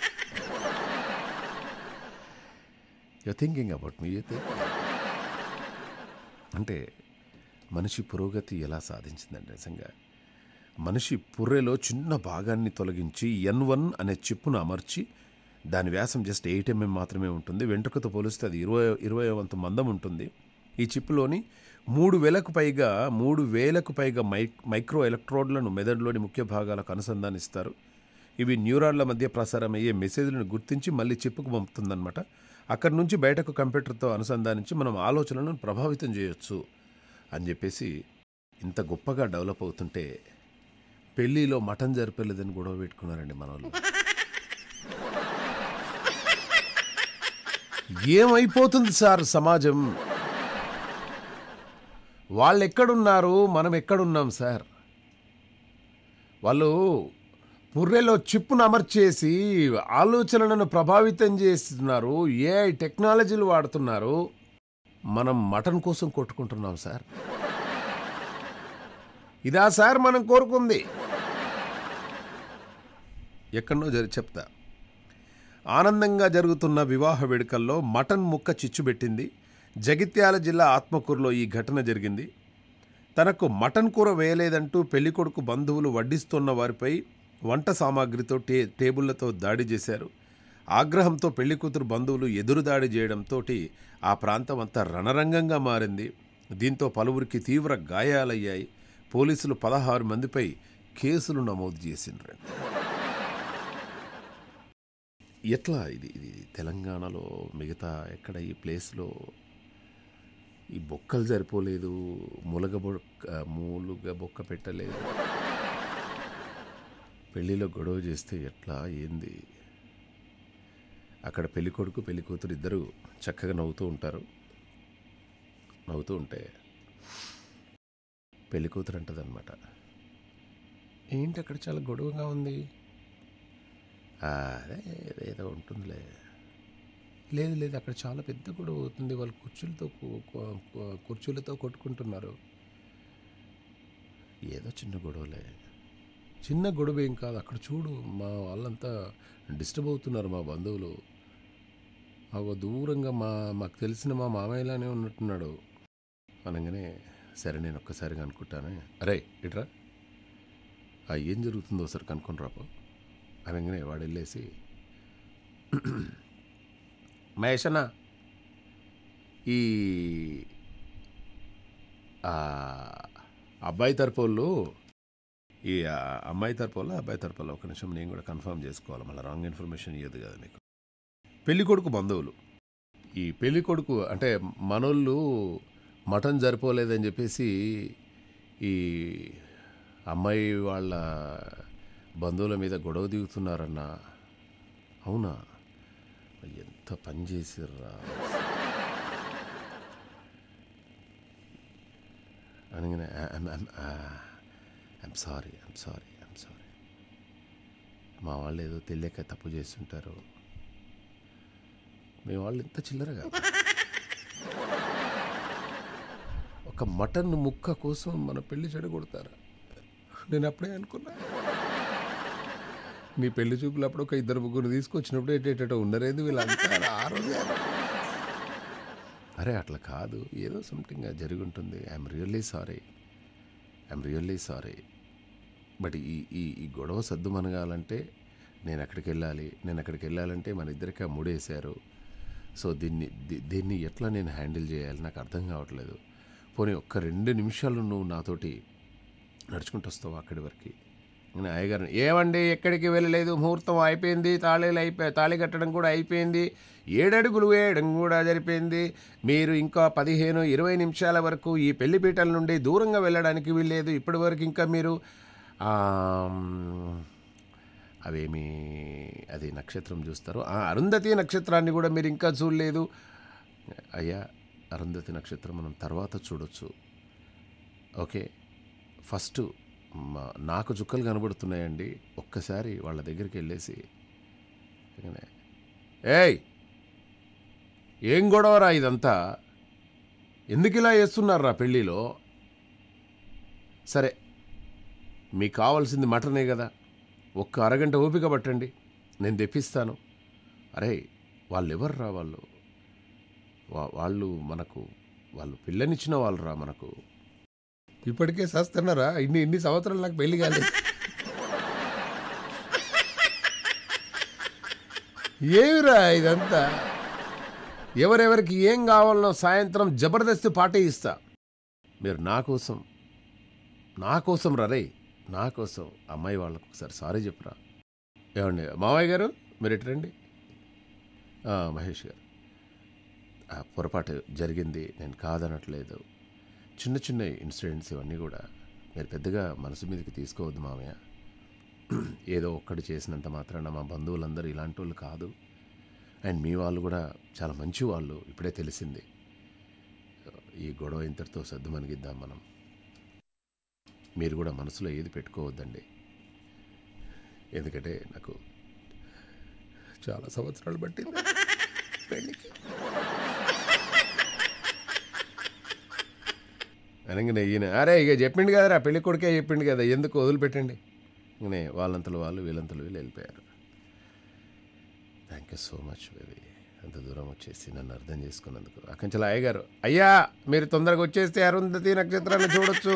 you thinking about me you think అంటే మనిషి పురోగతి ఎలా సాధించిందంటే నిజంగా మనిషి పుర్రెలో చిన్న భాగాన్ని తొలగించి ఎన్ వన్ అనే చిప్పును అమర్చి దాని వ్యాసం జస్ట్ ఎయిట్ ఎంఎం మాత్రమే ఉంటుంది వెంట్రుకతో పోలిస్తే అది ఇరవై ఇరవై వంతు మందం ఉంటుంది ఈ చిప్పులోని మూడు వేలకు పైగా మూడు వేలకు పైగా మై మైక్రో ఎలక్ట్రోడ్లను మెదడులోని ముఖ్య భాగాలకు అనుసంధానిస్తారు ఇవి న్యూరాన్ల మధ్య ప్రసారం అయ్యే మెసేజ్లను గుర్తించి మళ్ళీ చిప్పుకు పంపుతుందన్నమాట అక్కడి నుంచి బయటకు కంప్యూటర్తో అనుసంధానించి మనం ఆలోచనలను ప్రభావితం చేయొచ్చు అని చెప్పేసి ఇంత గొప్పగా డెవలప్ అవుతుంటే పెళ్ళిలో మటన్ జరిపలేదని గొడవ పెట్టుకున్నారండి మన వాళ్ళు ఏమైపోతుంది సార్ సమాజం వాళ్ళు ఎక్కడున్నారు మనం ఎక్కడున్నాం సార్ వాళ్ళు పుర్రెలో చిప్పును అమర్చేసి ఆలోచనలను ప్రభావితం చేస్తున్నారు ఏ టెక్నాలజీలు వాడుతున్నారు మనం మటన్ కోసం కొట్టుకుంటున్నాం సార్ ఇదా సార్ మనం కోరుకుంది ఎక్కడో జరి చెప్తా ఆనందంగా జరుగుతున్న వివాహ వేడుకల్లో మటన్ ముక్క చిచ్చుబెట్టింది జగిత్యాల జిల్లా ఆత్మకూరులో ఈ ఘటన జరిగింది తనకు మటన్ కూర వేయలేదంటూ పెళ్లికొడుకు బంధువులు వడ్డిస్తున్న వారిపై వంట సామాగ్రితో టే టేబుళ్లతో దాడి చేశారు ఆగ్రహంతో పెళ్లికూతురు బంధువులు ఎదురుదాడి చేయడంతో ఆ ప్రాంతం అంతా రణరంగంగా మారింది దీంతో పలువురికి తీవ్ర గాయాలయ్యాయి పోలీసులు పదహారు మందిపై కేసులు నమోదు చేసిండ్రండి ఎట్లా ఇది ఇది తెలంగాణలో మిగతా ఎక్కడ ఈ ప్లేస్లో ఈ బొక్కలు సరిపోలేదు మూలగ బొక్క మూలుగ బొక్క పెట్టలేదు పెళ్ళిలో గొడవ చేస్తే ఎట్లా ఏంది అక్కడ పెళ్లి కొడుకు పెళ్లి కూతురు ఇద్దరు చక్కగా నవ్వుతూ ఉంటారు నవ్వుతూ ఉంటే పెళ్లి కూతురు అంటదనమాట ఏంటి అక్కడ చాలా గొడవగా ఉంది "ఆ, అదే ఏదో ఉంటుందిలే లేదు లేదు అక్కడ చాలా పెద్ద గొడవ అవుతుంది వాళ్ళు కుర్చీలతో కు- కు- కు- కుర్చీలతో కొట్టుకుంటున్నారు ఏదో చిన్న గొడవలే చిన్న గొడవ ఏం కాదు అక్కడ చూడు మా వాళ్ళంతా డిస్టర్బ్ అవుతున్నారు మా బంధువులు మాకు దూరంగా మా మాకు తెలిసిన మా మామయ్యలానే ఉన్నట్టున్నాడు అనగానే సరే నేను ఒక్కసారిగా అనుకుంటానే అరే ఇట్రా ఆ ఏం జరుగుతుందో ఒకసారి కనుక్కొని రాపో అనగానే వాడు వెళ్ళేసి మహేషన్న ఈ ఆ, అబ్బాయి తరపు వాళ్ళు ఈ ఆ, అమ్మాయి తరపు వాళ్ళు అబ్బాయి తరపు వాళ్ళు ఒక నిమిషం నేను కూడా కన్ఫర్మ్ చేసుకోవాలి మళ్ళీ రాంగ్ ఇన్ఫర్మేషన్ ఇవ్వదు కదా మీకు పెళ్లి కొడుకు బంధువులు ఈ పెళ్లి కొడుకు అంటే మనోళ్ళు మటన్ సరిపోలేదని చెప్పేసి ఈ అమ్మాయి వాళ్ళ బంధువుల మీద గొడవ దిగుతున్నారన్న అవునా ఎంత పని చేసిర్రా అనగానే I'm sorry I'm sorry I'm sorry మా వాళ్ళు ఏదో తెలియక తప్పు చేస్తుంటారు మీ వాళ్ళు ఇంత చిల్లర కాదు ఒక మటన్ ముక్క కోసం మన పెళ్లి చెడగొడతారా నేను అప్పుడే అనుకున్నా నీ పెళ్లి చూపులు అప్పుడు ఒక ఇద్దరు ముగ్గురు తీసుకొచ్చినప్పుడు ఏంటంటే ఉండరేంది వీళ్ళంతా ఆ రోజే అరే అట్లా కాదు ఏదో సంథింగ్ జరిగి ఉంటుంది I'm really sorry I'm really sorry but ఈ ఈ ఈ గొడవ సద్దు మనగాలంటే నేను అక్కడికి వెళ్ళాలి నేను అక్కడికి వెళ్ళాలంటే మన ఇద్దరికి ఆ ముడేశారు సో దీన్ని దీ- దీన్ని ఎట్లా నేను హ్యాండిల్ చేయాలి నాకు అర్థం కావట్లేదు పోనీ ఒక్క రెండు నిమిషాలు నువ్వు నాతోటి నడుచుకుంటూ వస్తావు అక్కడి వరకు నేను అయ్యగారిని ఏమండి ఎక్కడికి వెళ్ళలేదు ముహూర్తం అయిపోయింది తాళీలు అయిపోయి తాళి కట్టడం కూడా అయిపోయింది ఏడడుగులు వేయడం కూడా జరిపోయింది మీరు ఇంకా పదిహేను ఇరవై నిమిషాల వరకు ఈ పెళ్లిపీటల నుండి దూరంగా వెళ్ళడానికి వీల్లేదు ఇప్పటి వరకు ఇంకా మీరు ఆమ్, అవేమి అది నక్షత్రం చూస్తారు ఆ అరుంధతి నక్షత్రాన్ని కూడా మీరు ఇంకా చూడలేదు అయ్యా అరుంధతి నక్షత్రం మనం తర్వాత చూడొచ్చు ఓకే ఫస్ట్ మా- నాకు చుక్కలు కనబడుతున్నాయండి ఒక్కసారి వాళ్ళ దగ్గరికి వెళ్ళేసి ఇకనే, ఏయ్ ఏం గొడవరా ఇదంతా ఎందుకు ఇలా చేస్తున్నారా పెళ్ళిలో సరే మీకు కావాల్సింది మటనే కదా ఒక్క అరగంట ఓపిక పట్టండి నేను తెప్పిస్తాను అరే వాళ్ళు ఎవర్రా వాళ్ళు వా- వాళ్ళు మనకు వాళ్ళు పిల్లనిచ్చిన వాళ్ళు రా మనకు ఇప్పటికే చేస్తున్నారా ఇన్ని ఇన్ని సంవత్సరాలు నాకు పెళ్లి కాలేదు ఏమిరా ఇదంతా ఎవరెవరికి ఏం కావాలనో సాయంత్రం జబర్దస్త్ పాటే ఇస్తా మీరు నా కోసం నా కోసం రరే నా కోసం అమ్మాయి వాళ్ళకు ఒకసారి సారీ చెప్పురా ఏమండి మామయ్య గారు మీరు ఎటు రండి ఆ, మహేష్ గారు ఆ పొరపాటు జరిగింది నేను కాదనట్లేదు చిన్న చిన్న ఇన్సిడెంట్స్ ఇవన్నీ కూడా మీరు పెద్దగా మనసు మీదకి తీసుకోవద్దు మామయ్య ఏదో ఒక్కడు చేసినంత మాత్రాన మా బంధువులందరూ ఇలాంటి వాళ్ళు కాదు అండ్ మీ వాళ్ళు కూడా చాలా మంచి వాళ్ళు ఇప్పుడే తెలిసింది ఈ గొడవ ఇంతటితో సర్దు మనిగిద్దాం మనం మీరు కూడా మనసులో ఏది పెట్టుకోవద్దండి ఎందుకంటే నాకు చాలా సంవత్సరాలు పట్టింది పెళ్ళికి అనగానే ఈయన అరే ఇక చెప్పిండు కదరా పెళ్లి కొడుకే చెప్పిండు కదా ఎందుకు వదిలిపెట్టండి ఇంకనే వాళ్ళంతలో వాళ్ళు వీళ్ళంతలో వీళ్ళు వెళ్ళిపోయారు thank you so much baby అంత దూరం వచ్చేసి నన్ను అర్థం చేసుకున్నందుకు అకంచెల అయ్య గారు అయ్యా మీరు తొందరగా వచ్చేస్తే అరుంధతి నక్షత్రాన్ని చూడొచ్చు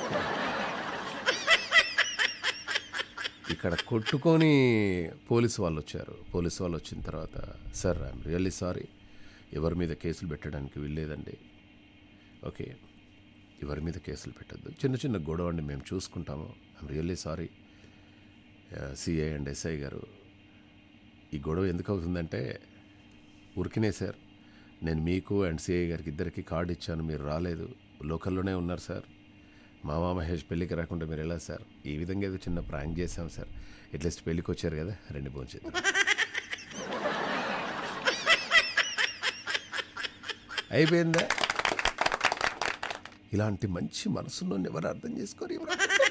ఇక్కడ కొట్టుకొని పోలీసు వాళ్ళు వచ్చారు పోలీసు వాళ్ళు వచ్చిన తర్వాత సార్ ఐఎమ్ రియల్లీ సారీ ఎవరి మీద కేసులు పెట్టడానికి వీల్లేదండి ఓకే ఎవరి మీద కేసులు పెట్టద్దు చిన్న చిన్న గొడవ అండి మేము చూసుకుంటాము I'm really sorry CI and SI గారు ఈ గొడవ ఎందుకు అవుతుందంటే ఉరికినే సార్ నేను మీకు అండ్ సిఐ గారికి ఇద్దరికి కార్డు ఇచ్చాను మీరు రాలేదు లోకల్లోనే ఉన్నారు సార్ మామా మహేష్ పెళ్ళికి రాకుండా మీరు ఎలా సార్ ఈ విధంగా ఏదో చిన్న ప్రాంక్ చేశాం సార్ అట్లీస్ట్ పెళ్ళికి వచ్చారు కదా రెండు భోంచేద్దాం అయిపోయిందా ఇలాంటి మంచి మనసును ఎవరు అర్థం చేసుకోరు ఈ ప్రపంచంలో.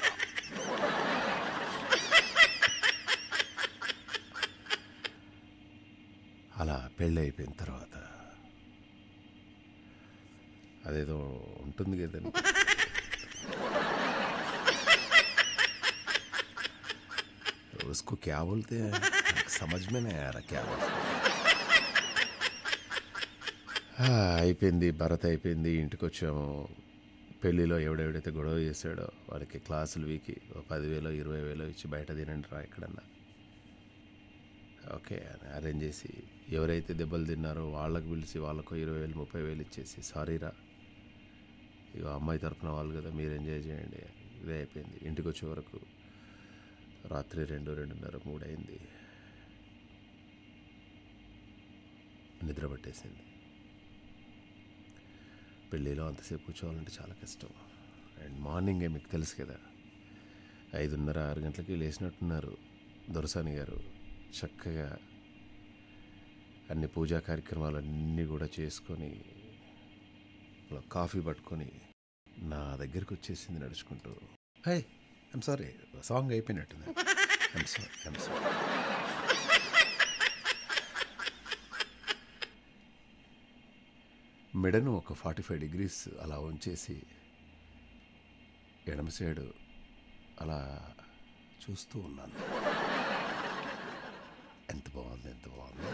అలా పెళ్ళి అయిపోయిన తర్వాత అదేదో ఉంటుంది కదండి उसको क्या बोलते हैं समझ में नहीं आ रहा क्या बोलते हैं. ఆ, అయిపోయింది భరత్ అయిపోయింది ఇంటికి వచ్చాము పెళ్ళిలో ఎవడెవడైతే గొడవ చేశాడో వాడికి క్లాసులు వీకి ఓ పదివేలో ఇరవై వేలో ఇచ్చి బయట తినండి రా ఎక్కడన్నా ఓకే అని అరేంజ్ చేసి ఎవరైతే దెబ్బలు తిన్నారో వాళ్ళకు పిలిచి వాళ్ళకు ఇరవై వేలు ముప్పై వేలు ఇచ్చేసి సారీరా ఇక అమ్మాయి తరపున వాళ్ళు కదా మీరు ఎంజాయ్ చేయండి ఇదే అయిపోయింది ఇంటికి వచ్చే వరకు రాత్రి రెండు రెండున్నర మూడు అయింది నిద్ర పట్టేసింది పెళ్ళిలో అంతసేపు కూర్చోవాలంటే చాలా కష్టం అండ్ మార్నింగే మీకు తెలుసు కదా ఐదున్నర ఆరు గంటలకి లేచినట్టున్నారు దొరసాని గారు చక్కగా అన్ని పూజా కార్యక్రమాలన్నీ కూడా చేసుకొని అలా కాఫీ పట్టుకొని నా దగ్గరికి వచ్చేసింది నడుచుకుంటూ హై ఐమ్ సారీ సాంగ్ అయిపోయినట్టుంది ఐమ్ సారీ ఐమ్ సారీ మెడను ఒక ఫార్టీ ఫైవ్ డిగ్రీస్ అలా ఉంచేసి ఎడమ సైడు అలా చూస్తూ ఉన్నాను ఎంత బాగుంది ఎంత బాగుంది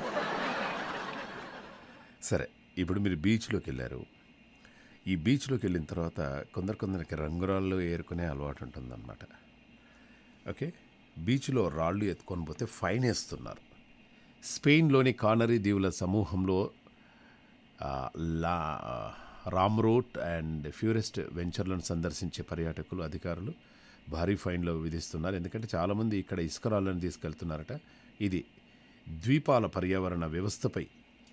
సరే ఇప్పుడు మీరు బీచ్లోకి వెళ్ళారు ఈ బీచ్లోకి వెళ్ళిన తర్వాత కొందరు కొందరికి రంగురాళ్ళు ఏరుకునే అలవాటు ఉంటుందన్నమాట ఓకే బీచ్లో రాళ్ళు ఎత్తుకొని పోతే ఫైన్ వేస్తున్నారు స్పెయిన్లోని కానరీ దీవుల సమూహంలో ఆ, లా రామ్రోట్ అండ్ ఫ్యూరెస్ట్ వెంచర్లను సందర్శించే పర్యాటకులు అధికారులు భారీ ఫైన్లు విధిస్తున్నారు ఎందుకంటే చాలామంది ఇక్కడ ఇసుక రాళ్ళను తీసుకెళ్తున్నారట ఇది ద్వీపాల పర్యావరణ వ్యవస్థపై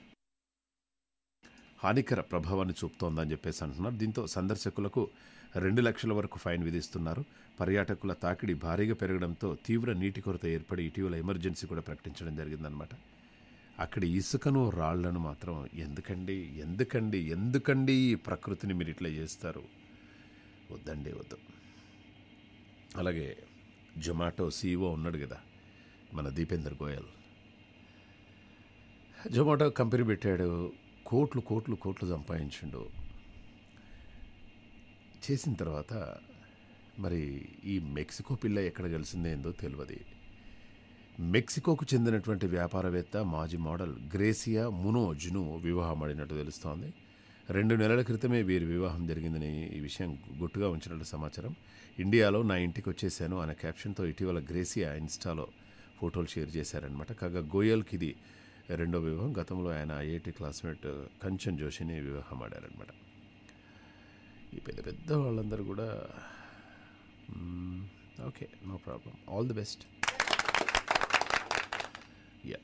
హానికర ప్రభావాన్ని చూపుతోందని చెప్పేసి అంటున్నారు దీంతో సందర్శకులకు రెండు లక్షల వరకు ఫైన్ విధిస్తున్నారు పర్యాటకుల తాకిడి భారీగా పెరగడంతో తీవ్ర నీటి కొరత ఏర్పడి ఇటీవల ఎమర్జెన్సీ కూడా ప్రకటించడం జరిగిందనమాట అక్కడ ఇసుకను రాళ్లను మాత్రం ఎందుకండి ఎందుకండి ఎందుకండి ఈ ప్రకృతిని మీరు ఇట్లా చేస్తారు వద్దండి వద్దు అలాగే జొమాటో సీఈఓ ఉన్నాడు కదా మన దీపేందర్ గోయల్ జొమాటో కంపెనీ పెట్టాడు కోట్లు కోట్లు కోట్లు సంపాదించిండు చేసిన తర్వాత మరి ఈ మెక్సికో పిల్ల ఎక్కడ కలిసిందే ఏందో తెలియదు మెక్సికోకు చెందినటువంటి వ్యాపారవేత్త మాజీ మోడల్ గ్రేసియా మునోజ్ను వివాహమాడినట్టు తెలుస్తోంది రెండు నెలల క్రితమే వీరి వివాహం జరిగిందని ఈ విషయం గుట్టుగా ఉంచినట్టు సమాచారం ఇండియాలో నా ఇంటికి వచ్చేసాను అనే క్యాప్షన్తో ఇటీవల గ్రేసియా ఇన్స్టాలో ఫోటోలు షేర్ చేశారనమాట కాగా గోయల్కి ఇది రెండో వివాహం గతంలో ఆయన ఐఐటి క్లాస్మేట్ కంచన్ జోషిని వివాహం ఆడారనమాట ఈ పెద్ద పెద్ద వాళ్ళందరూ కూడా okay no problem all the best yeah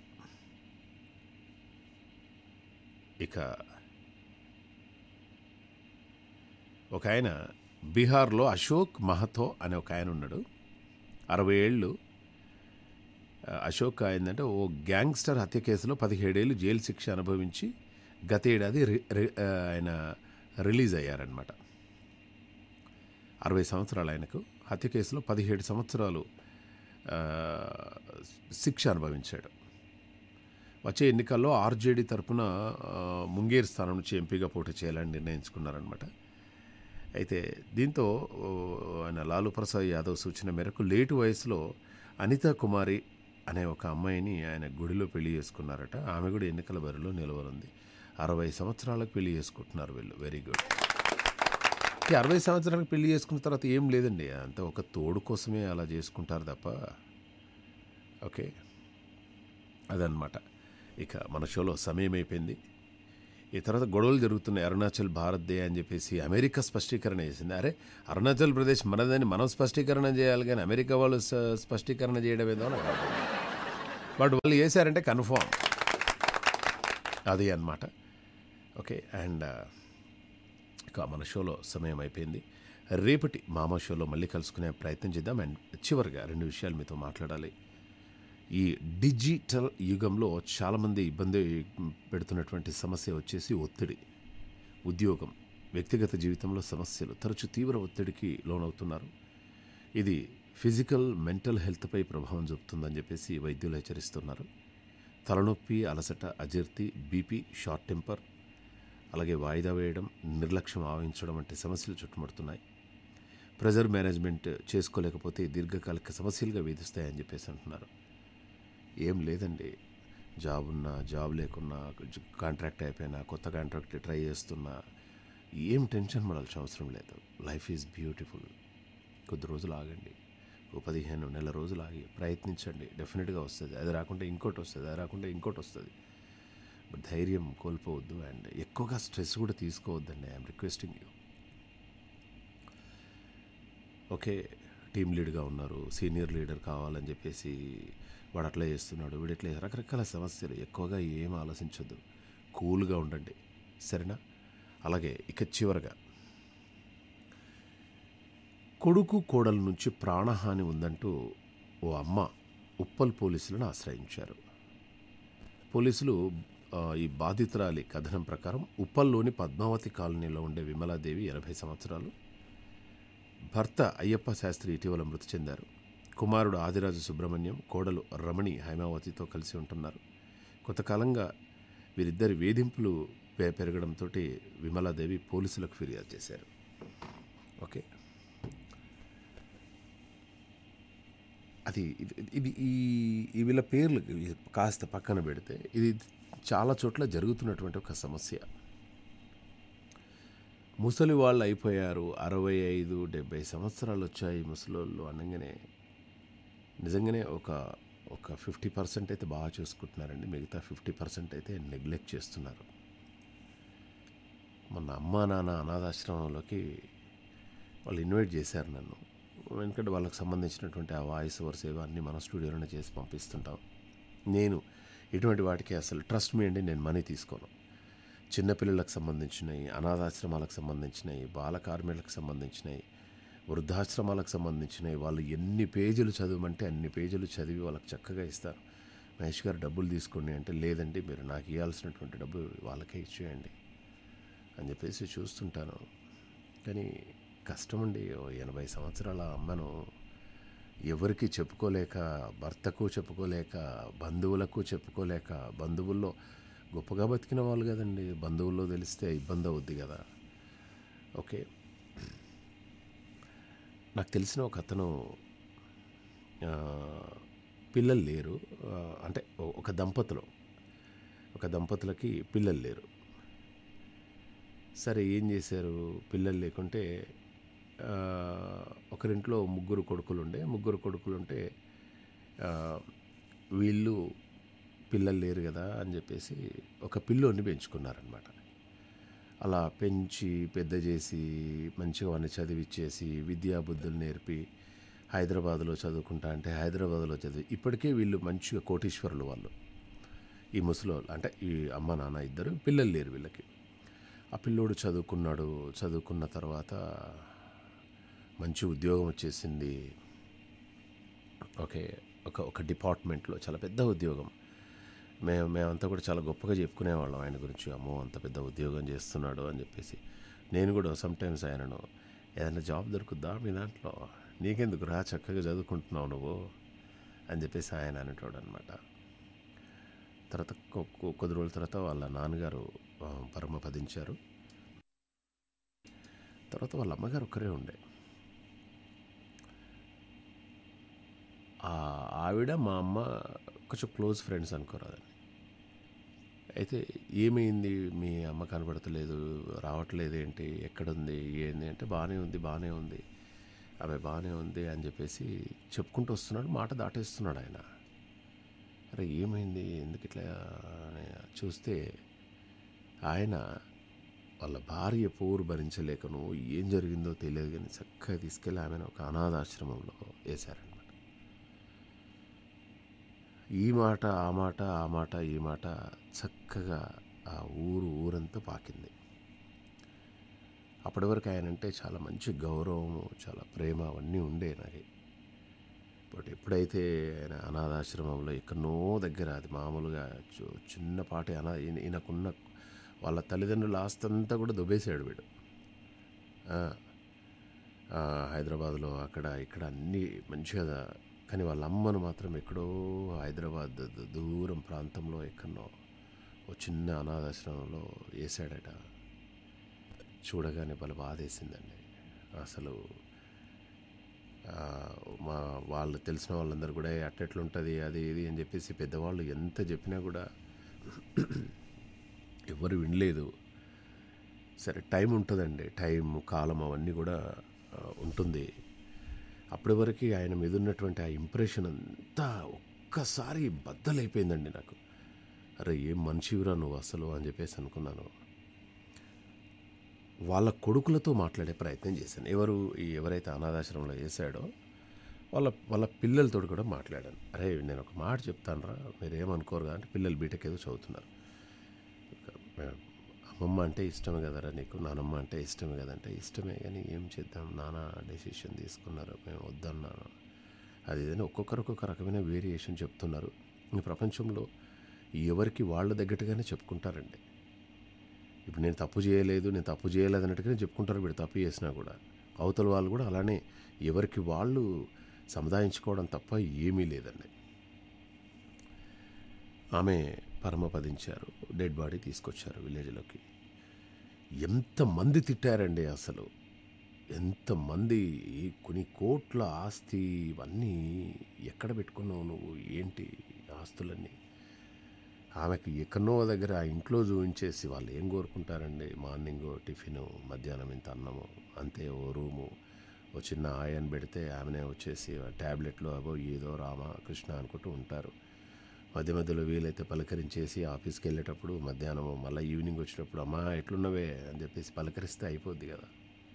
ఇక ఒక ఆయన బీహార్లో అశోక్ మహతో అనే ఒక ఆయన ఉన్నాడు అరవై ఏళ్ళు ఆ, అశోక్ ఏంటంటే ఓ గ్యాంగ్స్టర్ హత్య కేసులో పదిహేడేళ్ళు జైలు శిక్ష అనుభవించి గత ఏడాది రి- రి- ఆ, ఆయన రిలీజ్ అయ్యారనమాట అరవై సంవత్సరాలు ఆయనకు హత్య కేసులో పదిహేడు సంవత్సరాలు ఆ, శిక్ష అనుభవించాడు వచ్చే ఎన్నికల్లో ఆర్జేడీ తరపున ఆ, ముంగేర్ స్థానం నుంచి ఎంపీగా పోటీ చేయాలని నిర్ణయించుకున్నారనమాట అయితే దీంతో ఓ, ఆయన లాలూ ప్రసాద్ యాదవ్ సూచన మేరకు లేటు వయసులో అనితా కుమారి అనే ఒక అమ్మాయిని ఆయన గుడిలో పెళ్లి చేసుకున్నారట ఆమె కూడా ఎన్నికల బరిలో నిలవనుంది అరవై సంవత్సరాలకు పెళ్లి చేసుకుంటున్నారు వీళ్ళు వెరీ గుడ్ ఈ అరవై సంవత్సరాలకు పెళ్లి చేసుకున్న తర్వాత ఏం లేదండి అంత ఒక తోడు కోసమే అలా చేసుకుంటారు తప్ప ఓకే అదనమాట ఇక మన షోలో సమయం అయిపోయింది ఈ తర్వాత గొడవలు జరుగుతున్నాయి అరుణాచల్ భారత్దే అని చెప్పేసి అమెరికా స్పష్టీకరణ చేసింది అరే అరుణాచల్ ప్రదేశ్ మనదని మనం స్పష్టీకరణ చేయాలి కానీ అమెరికా వాళ్ళు స- స్పష్టీకరణ చేయడం ఏదో నాకు అర్థం కాదు. బట్ వాళ్ళు చేశారంటే కన్ఫామ్ అది అన్నమాట ఓకే అండ్ ఇక మన షోలో సమయం అయిపోయింది రేపటి మామ షోలో మళ్ళీ కలుసుకునే ప్రయత్నం చేద్దాం అండ్ చివరిగా రెండు విషయాలు మీతో మాట్లాడాలి ఈ డిజిటల్ యుగంలో చాలామంది ఇబ్బంది పెడుతున్నటువంటి సమస్య వచ్చేసి ఒత్తిడి ఉద్యోగం వ్యక్తిగత జీవితంలో సమస్యలు తరచు తీవ్ర ఒత్తిడికి లోనవుతున్నారు ఇది ఫిజికల్ మెంటల్ హెల్త్పై ప్రభావం చూపుతుందని చెప్పేసి వైద్యులు హెచ్చరిస్తున్నారు తలనొప్పి అలసట అజీర్తి బీపీ షార్ట్ టెంపర్ అలాగే వాయిదా వేయడం నిర్లక్ష్యం ఆవహించడం వంటి సమస్యలు చుట్టుముడుతున్నాయి ప్రెజర్ మేనేజ్మెంట్ చేసుకోలేకపోతే దీర్ఘకాలిక సమస్యలుగా వేధిస్తాయని చెప్పేసి అంటున్నారు ఏం లేదండి జాబ్ ఉన్నా జాబ్ లేకున్నా కాంట్రాక్ట్ అయిపోయినా కొత్త కాంట్రాక్ట్ ట్రై చేస్తున్నా ఏం టెన్షన్ పడాల్సిన అవసరం లేదు లైఫ్ ఈజ్ బ్యూటిఫుల్ కొద్ది రోజులు ఆగండి ఓ పదిహేను నెల రోజులు ఆగి ప్రయత్నించండి డెఫినెట్గా వస్తుంది అది రాకుండా ఇంకోటి వస్తుంది అది రాకుండా ఇంకోటి వస్తుంది బట్ ధైర్యం కోల్పోవద్దు అండ్ ఎక్కువగా స్ట్రెస్ కూడా తీసుకోవద్దండి I'm requesting you okay team లీడ్గా ఉన్నారు సీనియర్ లీడర్ కావాలని చెప్పేసి వాడు అట్లా చేస్తున్నాడు వీడు ఇట్లా రకరకాల సమస్యలు ఎక్కువగా ఏం ఆలోచించొద్దు కూల్గా ఉండండి సరేనా అలాగే ఇక చివరగా కొడుకు కోడల నుంచి ప్రాణహాని ఉందంటూ ఓ అమ్మ ఉప్పల్ పోలీసులను ఆశ్రయించారు పోలీసులు ఆ, ఈ బాధితురాలి కథనం ప్రకారం ఉప్పల్లోని పద్మావతి కాలనీలో ఉండే విమలాదేవి ఎనభై సంవత్సరాలు భర్త అయ్యప్ప శాస్త్రి ఇటీవల మృతి చెందారు కుమారుడు ఆదిరాజు సుబ్రహ్మణ్యం కోడలు రమణి హైమావతితో కలిసి ఉంటున్నారు కొంతకాలంగా వీరిద్దరి వేధింపులు పె- పెరగడంతో విమలాదేవి పోలీసులకు ఫిర్యాదు చేశారు ఓకే అది ఇది- ఇది ఈ ఈ వీళ్ళ పేర్లు కాస్త పక్కన పెడితే ఇది చాలా చోట్ల జరుగుతున్నటువంటి ఒక సమస్య ముసలి వాళ్ళు అయిపోయారు అరవై ఐదు డెబ్బై సంవత్సరాలు వచ్చాయి ముసలోళ్ళు అనగానే నిజంగానే ఒక ఒక ఫిఫ్టీ పర్సెంట్ అయితే బాగా చూసుకుంటున్నారండి మిగతా ఫిఫ్టీ పర్సెంట్ అయితే నెగ్లెక్ట్ చేస్తున్నారు మొన్న అమ్మా నాన్న అనాథాశ్రమంలోకి వాళ్ళు ఇన్వైట్ చేశారు నన్ను ఎందుకంటే వాళ్ళకి సంబంధించినటువంటి ఆ వాయిస్ ఓవర్స్ ఏవో అన్నీ మన స్టూడియోలోనే చేసి పంపిస్తుంటాం నేను ఇటువంటి వాటికి అసలు ట్రస్ట్ మీ అండి నేను మనీ తీసుకోను చిన్నపిల్లలకు సంబంధించినవి అనాథాశ్రమాలకు సంబంధించినవి బాల కార్మికులకు సంబంధించినవి వృద్ధాశ్రమాలకు సంబంధించినవి వాళ్ళు ఎన్ని పేజీలు చదవమంటే అన్ని పేజీలు చదివి వాళ్ళకి చక్కగా ఇస్తారు మహేష్ గారు డబ్బులు తీసుకోండి అంటే లేదండి మీరు నాకు ఇవ్వాల్సినటువంటి డబ్బు వాళ్ళకే ఇచ్చేయండి అని చెప్పేసి చూస్తుంటాను కానీ కష్టం అండి ఓ ఎనభై సంవత్సరాల అమ్మను ఎవరికి చెప్పుకోలేక భర్తకు చెప్పుకోలేక బంధువులకు చెప్పుకోలేక బంధువుల్లో గొప్పగా బతికిన వాళ్ళు కదండి బంధువుల్లో తెలిస్తే ఇబ్బంది అవుద్ది కదా ఓకే నాకు తెలిసిన ఒక అతను ఆ, పిల్లలు లేరు ఆ, అంటే ఓ- ఒక దంపతులు ఒక దంపతులకి పిల్లలు లేరు సరే ఏం చేశారు పిల్లలు లేకుంటే ఆ, ఒకరింట్లో ముగ్గురు కొడుకులు ఉండే ముగ్గురు కొడుకులు ఉంటే ఆ, వీళ్ళు పిల్లలు లేరు కదా అని చెప్పేసి ఒక పిల్లోని పెంచుకున్నారనమాట అలా పెంచి పెద్ద చేసి మంచిగా వాడిని చదివిచ్చేసి విద్యాబుద్ధులు నేర్పి హైదరాబాద్లో చదువుకుంటా అంటే హైదరాబాద్లో చదివి ఇప్పటికే వీళ్ళు మంచిగా కోటీశ్వరులు వాళ్ళు ఈ ముసలోళ్ళు అంటే ఈ అమ్మ నాన్న ఇద్దరు పిల్లలు లేరు వీళ్ళకి ఆ పిల్లోడు చదువుకున్నాడు చదువుకున్న తర్వాత మంచి ఉద్యోగం వచ్చేసింది ఓకే ఒక ఒక డిపార్ట్మెంట్లో చాలా పెద్ద ఉద్యోగం మేము మేమంతా కూడా చాలా గొప్పగా చెప్పుకునేవాళ్ళం ఆయన గురించి అమ్మో అంత పెద్ద ఉద్యోగం చేస్తున్నాడు అని చెప్పేసి నేను కూడా సమ్ టైమ్స్ ఆయనను ఏదైనా జాబ్ దొరుకుద్దా మీ దాంట్లో నీకెందుకు రా చక్కగా చదువుకుంటున్నావు నువ్వు అని చెప్పేసి ఆయన అనేటోడు అనమాట తర్వాత కొ- కొ- కొద్ది రోజుల తర్వాత వాళ్ళ నాన్నగారు ఆ, పరమపదించారు తర్వాత వాళ్ళ అమ్మగారు ఒక్కరే ఉండే ఆ ఆవిడ మా అమ్మ కొంచెం క్లోజ్ ఫ్రెండ్స్ అనుకోరాదండి అయితే ఏమైంది మీ అమ్మ కనబడతలేదు రావట్లేదు ఏంటి ఎక్కడుంది ఏంది అంటే బాగానే ఉంది బాగానే ఉంది ఆమె బాగానే ఉంది అని చెప్పేసి చెప్పుకుంటూ వస్తున్నాడు మాట దాటేస్తున్నాడు ఆయన అరే ఏమైంది ఎందుకు ఇట్లా అని చూస్తే ఆయన వాళ్ళ భార్య పోరు భరించలేకను ఏం జరిగిందో తెలియదు కానీ చక్కగా తీసుకెళ్ళి ఆమెను ఒక అనాథాశ్రమంలో వేశారనమాట ఈ మాట ఆ మాట ఆ మాట ఈ మాట చక్కగా ఆ ఊరు ఊరంతా పాకింది అప్పటి వరకు ఆయన అంటే చాలా మంచి గౌరవము చాలా ప్రేమ అవన్నీ ఉండే నాకు బట్ ఎప్పుడైతే ఆయన అనాథాశ్రమంలో ఎక్కడనో దగ్గర అది మామూలుగా చు- చిన్నపాటి అనా ఈయన- ఈయనకున్న వాళ్ళ తల్లిదండ్రుల ఆస్తి అంతా కూడా దుబ్బేసాడు వీడు ఆ, ఆ, హైదరాబాద్లో అక్కడ ఇక్కడ అన్నీ మంచిగా కానీ వాళ్ళ అమ్మను మాత్రం ఎక్కడో హైదరాబాద్ ద- దూరం ప్రాంతంలో ఎక్కడనో ఓ చిన్న అనాథాశ్రమంలో వేసాడట చూడగానే భలే బాధేసిందండి అసలు ఆ, మా వాళ్ళు తెలిసిన వాళ్ళందరూ కూడా "ఏ, అట్టెట్లుంటుంది అది ఇది అని చెప్పేసి పెద్దవాళ్ళు ఎంత చెప్పినా కూడా ఎవరు వినలేదు సరే టైం ఉంటుందండి టైం కాలం అవన్నీ కూడా ఆ, ఉంటుంది అప్పటి వరకు ఆయన మీద ఉన్నటువంటి ఆ ఇంప్రెషన్ అంతా ఒక్కసారి బద్దలైపోయిందండి నాకు అరే ఏం మనిషివిరా నువ్వు అసలు అని చెప్పేసి అనుకున్నాను వాళ్ళ కొడుకులతో మాట్లాడే ప్రయత్నం చేశాను ఎవరు ఈ ఎవరైతే అనాథాశ్రమంలో చేశాడో వాళ్ళ వాళ్ళ పిల్లలతో కూడా మాట్లాడాను అరే నేను ఒక మాట చెప్తాను రా మీరు ఏమనుకోరు కదా అంటే పిల్లలు బీటెక్ ఏదో చదువుతున్నారు అమ్మమ్మ అంటే ఇష్టమే కదరా నీకు నానమ్మ అంటే ఇష్టమే కదంటే ఇష్టమే కానీ ఏం చేద్దాం నాన్న డెసిషన్ తీసుకున్నారు మేము వద్దన్నాను అది ఏదైనా ఒక్కొక్కరు ఒక్కొక్క రకమైన వేరియేషన్ చెప్తున్నారు ఈ ప్రపంచంలో ఎవరికి వాళ్ళ దగ్గరగానే చెప్పుకుంటారండి ఇప్పుడు నేను తప్పు చేయలేదు నేను తప్పు చేయలేదు అన్నట్టుగానే చెప్పుకుంటారు వీడు తప్పు చేసినా కూడా అవతల వాళ్ళు కూడా అలానే ఎవరికి వాళ్ళు సముదాయించుకోవడం తప్ప ఏమీ లేదండి ఆమె పరమపదించారు డెడ్ బాడీ తీసుకొచ్చారు విలేజ్లోకి ఎంతమంది తిట్టారండి అసలు ఎంతమంది ఈ కొన్ని కోట్ల ఆస్తి ఇవన్నీ ఎక్కడ పెట్టుకున్నావు నువ్వు ఏంటి ఆస్తులన్నీ ఆమెకు ఎక్కడో దగ్గర ఆ ఇంట్లో చూపించేసి వాళ్ళు ఏం కోరుకుంటారండి మార్నింగ్ టిఫిన్ మధ్యాహ్నం ఇంత అన్నము అంతే ఓ రూము ఓ చిన్న ఆయన్ పెడితే ఆమెనే వచ్చేసి ట్యాబ్లెట్లో అవో ఏదో రామ కృష్ణ అనుకుంటూ ఉంటారు మధ్య మధ్యలో వీలైతే పలకరించేసి ఆఫీస్కి వెళ్ళేటప్పుడు మధ్యాహ్నం మళ్ళీ ఈవినింగ్ వచ్చేటప్పుడు అమ్మా ఎట్లున్నవే అని చెప్పేసి పలకరిస్తే అయిపోద్ది కదా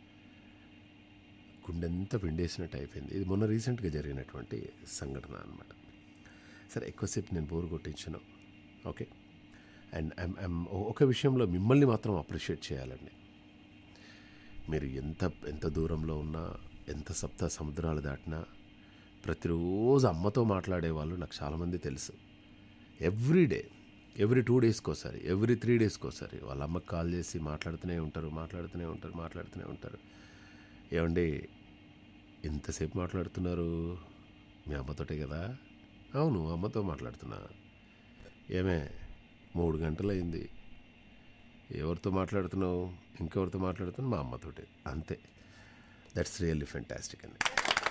గుండెంతా పిండేసినట్టు అయిపోయింది ఇది మొన్న రీసెంట్గా జరిగినటువంటి సంఘటన అనమాట సరే ఎక్కువసేపు నేను బోర్ కొట్టించను ఓకే అండ్ ఐమ్ ఐమ్ ఒక విషయంలో మిమ్మల్ని మాత్రం అప్రిషియేట్ చేయాలండి మీరు ఎంత ఎంత దూరంలో ఉన్నా ఎంత సప్త సముద్రాలు దాటినా ప్రతిరోజు అమ్మతో మాట్లాడే వాళ్ళు నాకు చాలామంది తెలుసు ఎవ్రీ డే ఎవ్రీ టూ డేస్కి ఒకసారి ఎవ్రీ త్రీ డేస్కి ఒకసారి వాళ్ళ అమ్మకి కాల్ చేసి మాట్లాడుతూనే ఉంటారు మాట్లాడుతూనే ఉంటారు మాట్లాడుతూనే ఉంటారు ఏమండి ఎంతసేపు మాట్లాడుతున్నారు మీ అమ్మతోటే కదా అవును అమ్మతో మాట్లాడుతున్నా ఏమే మూడు గంటలైంది ఎవరితో మాట్లాడుతున్నావు ఇంకెవరితో మాట్లాడుతున్నావు మా అమ్మతోటి అంతే దట్స్ రియల్లీ ఫెంటాస్టిక్ అండి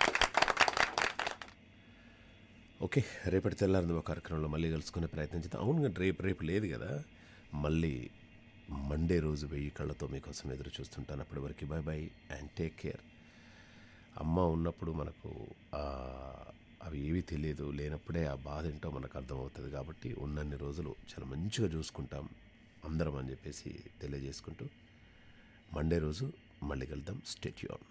ఓకే రేపటి తెల్లారింది మా కార్యక్రమంలో మళ్ళీ కలుసుకునే ప్రయత్నం చేద్దాం అవును కానీ రేపు రేపు లేదు కదా మళ్ళీ మండే రోజు వెయ్యి కళ్ళతో మీకోసం ఎదురు చూస్తుంటాను అప్పటి వరకు bye bye and take care అమ్మ ఉన్నప్పుడు మనకు ఆ, అవి ఏవి తెలియదు లేనప్పుడే ఆ బాధ ఏంటో మనకు అర్థమవుతుంది కాబట్టి ఉన్నన్ని రోజులు చాలా మంచిగా చూసుకుంటాం అందరం అని చెప్పేసి తెలియజేసుకుంటూ మండే రోజు మళ్ళీ కలుద్దాం స్టేట్యూన్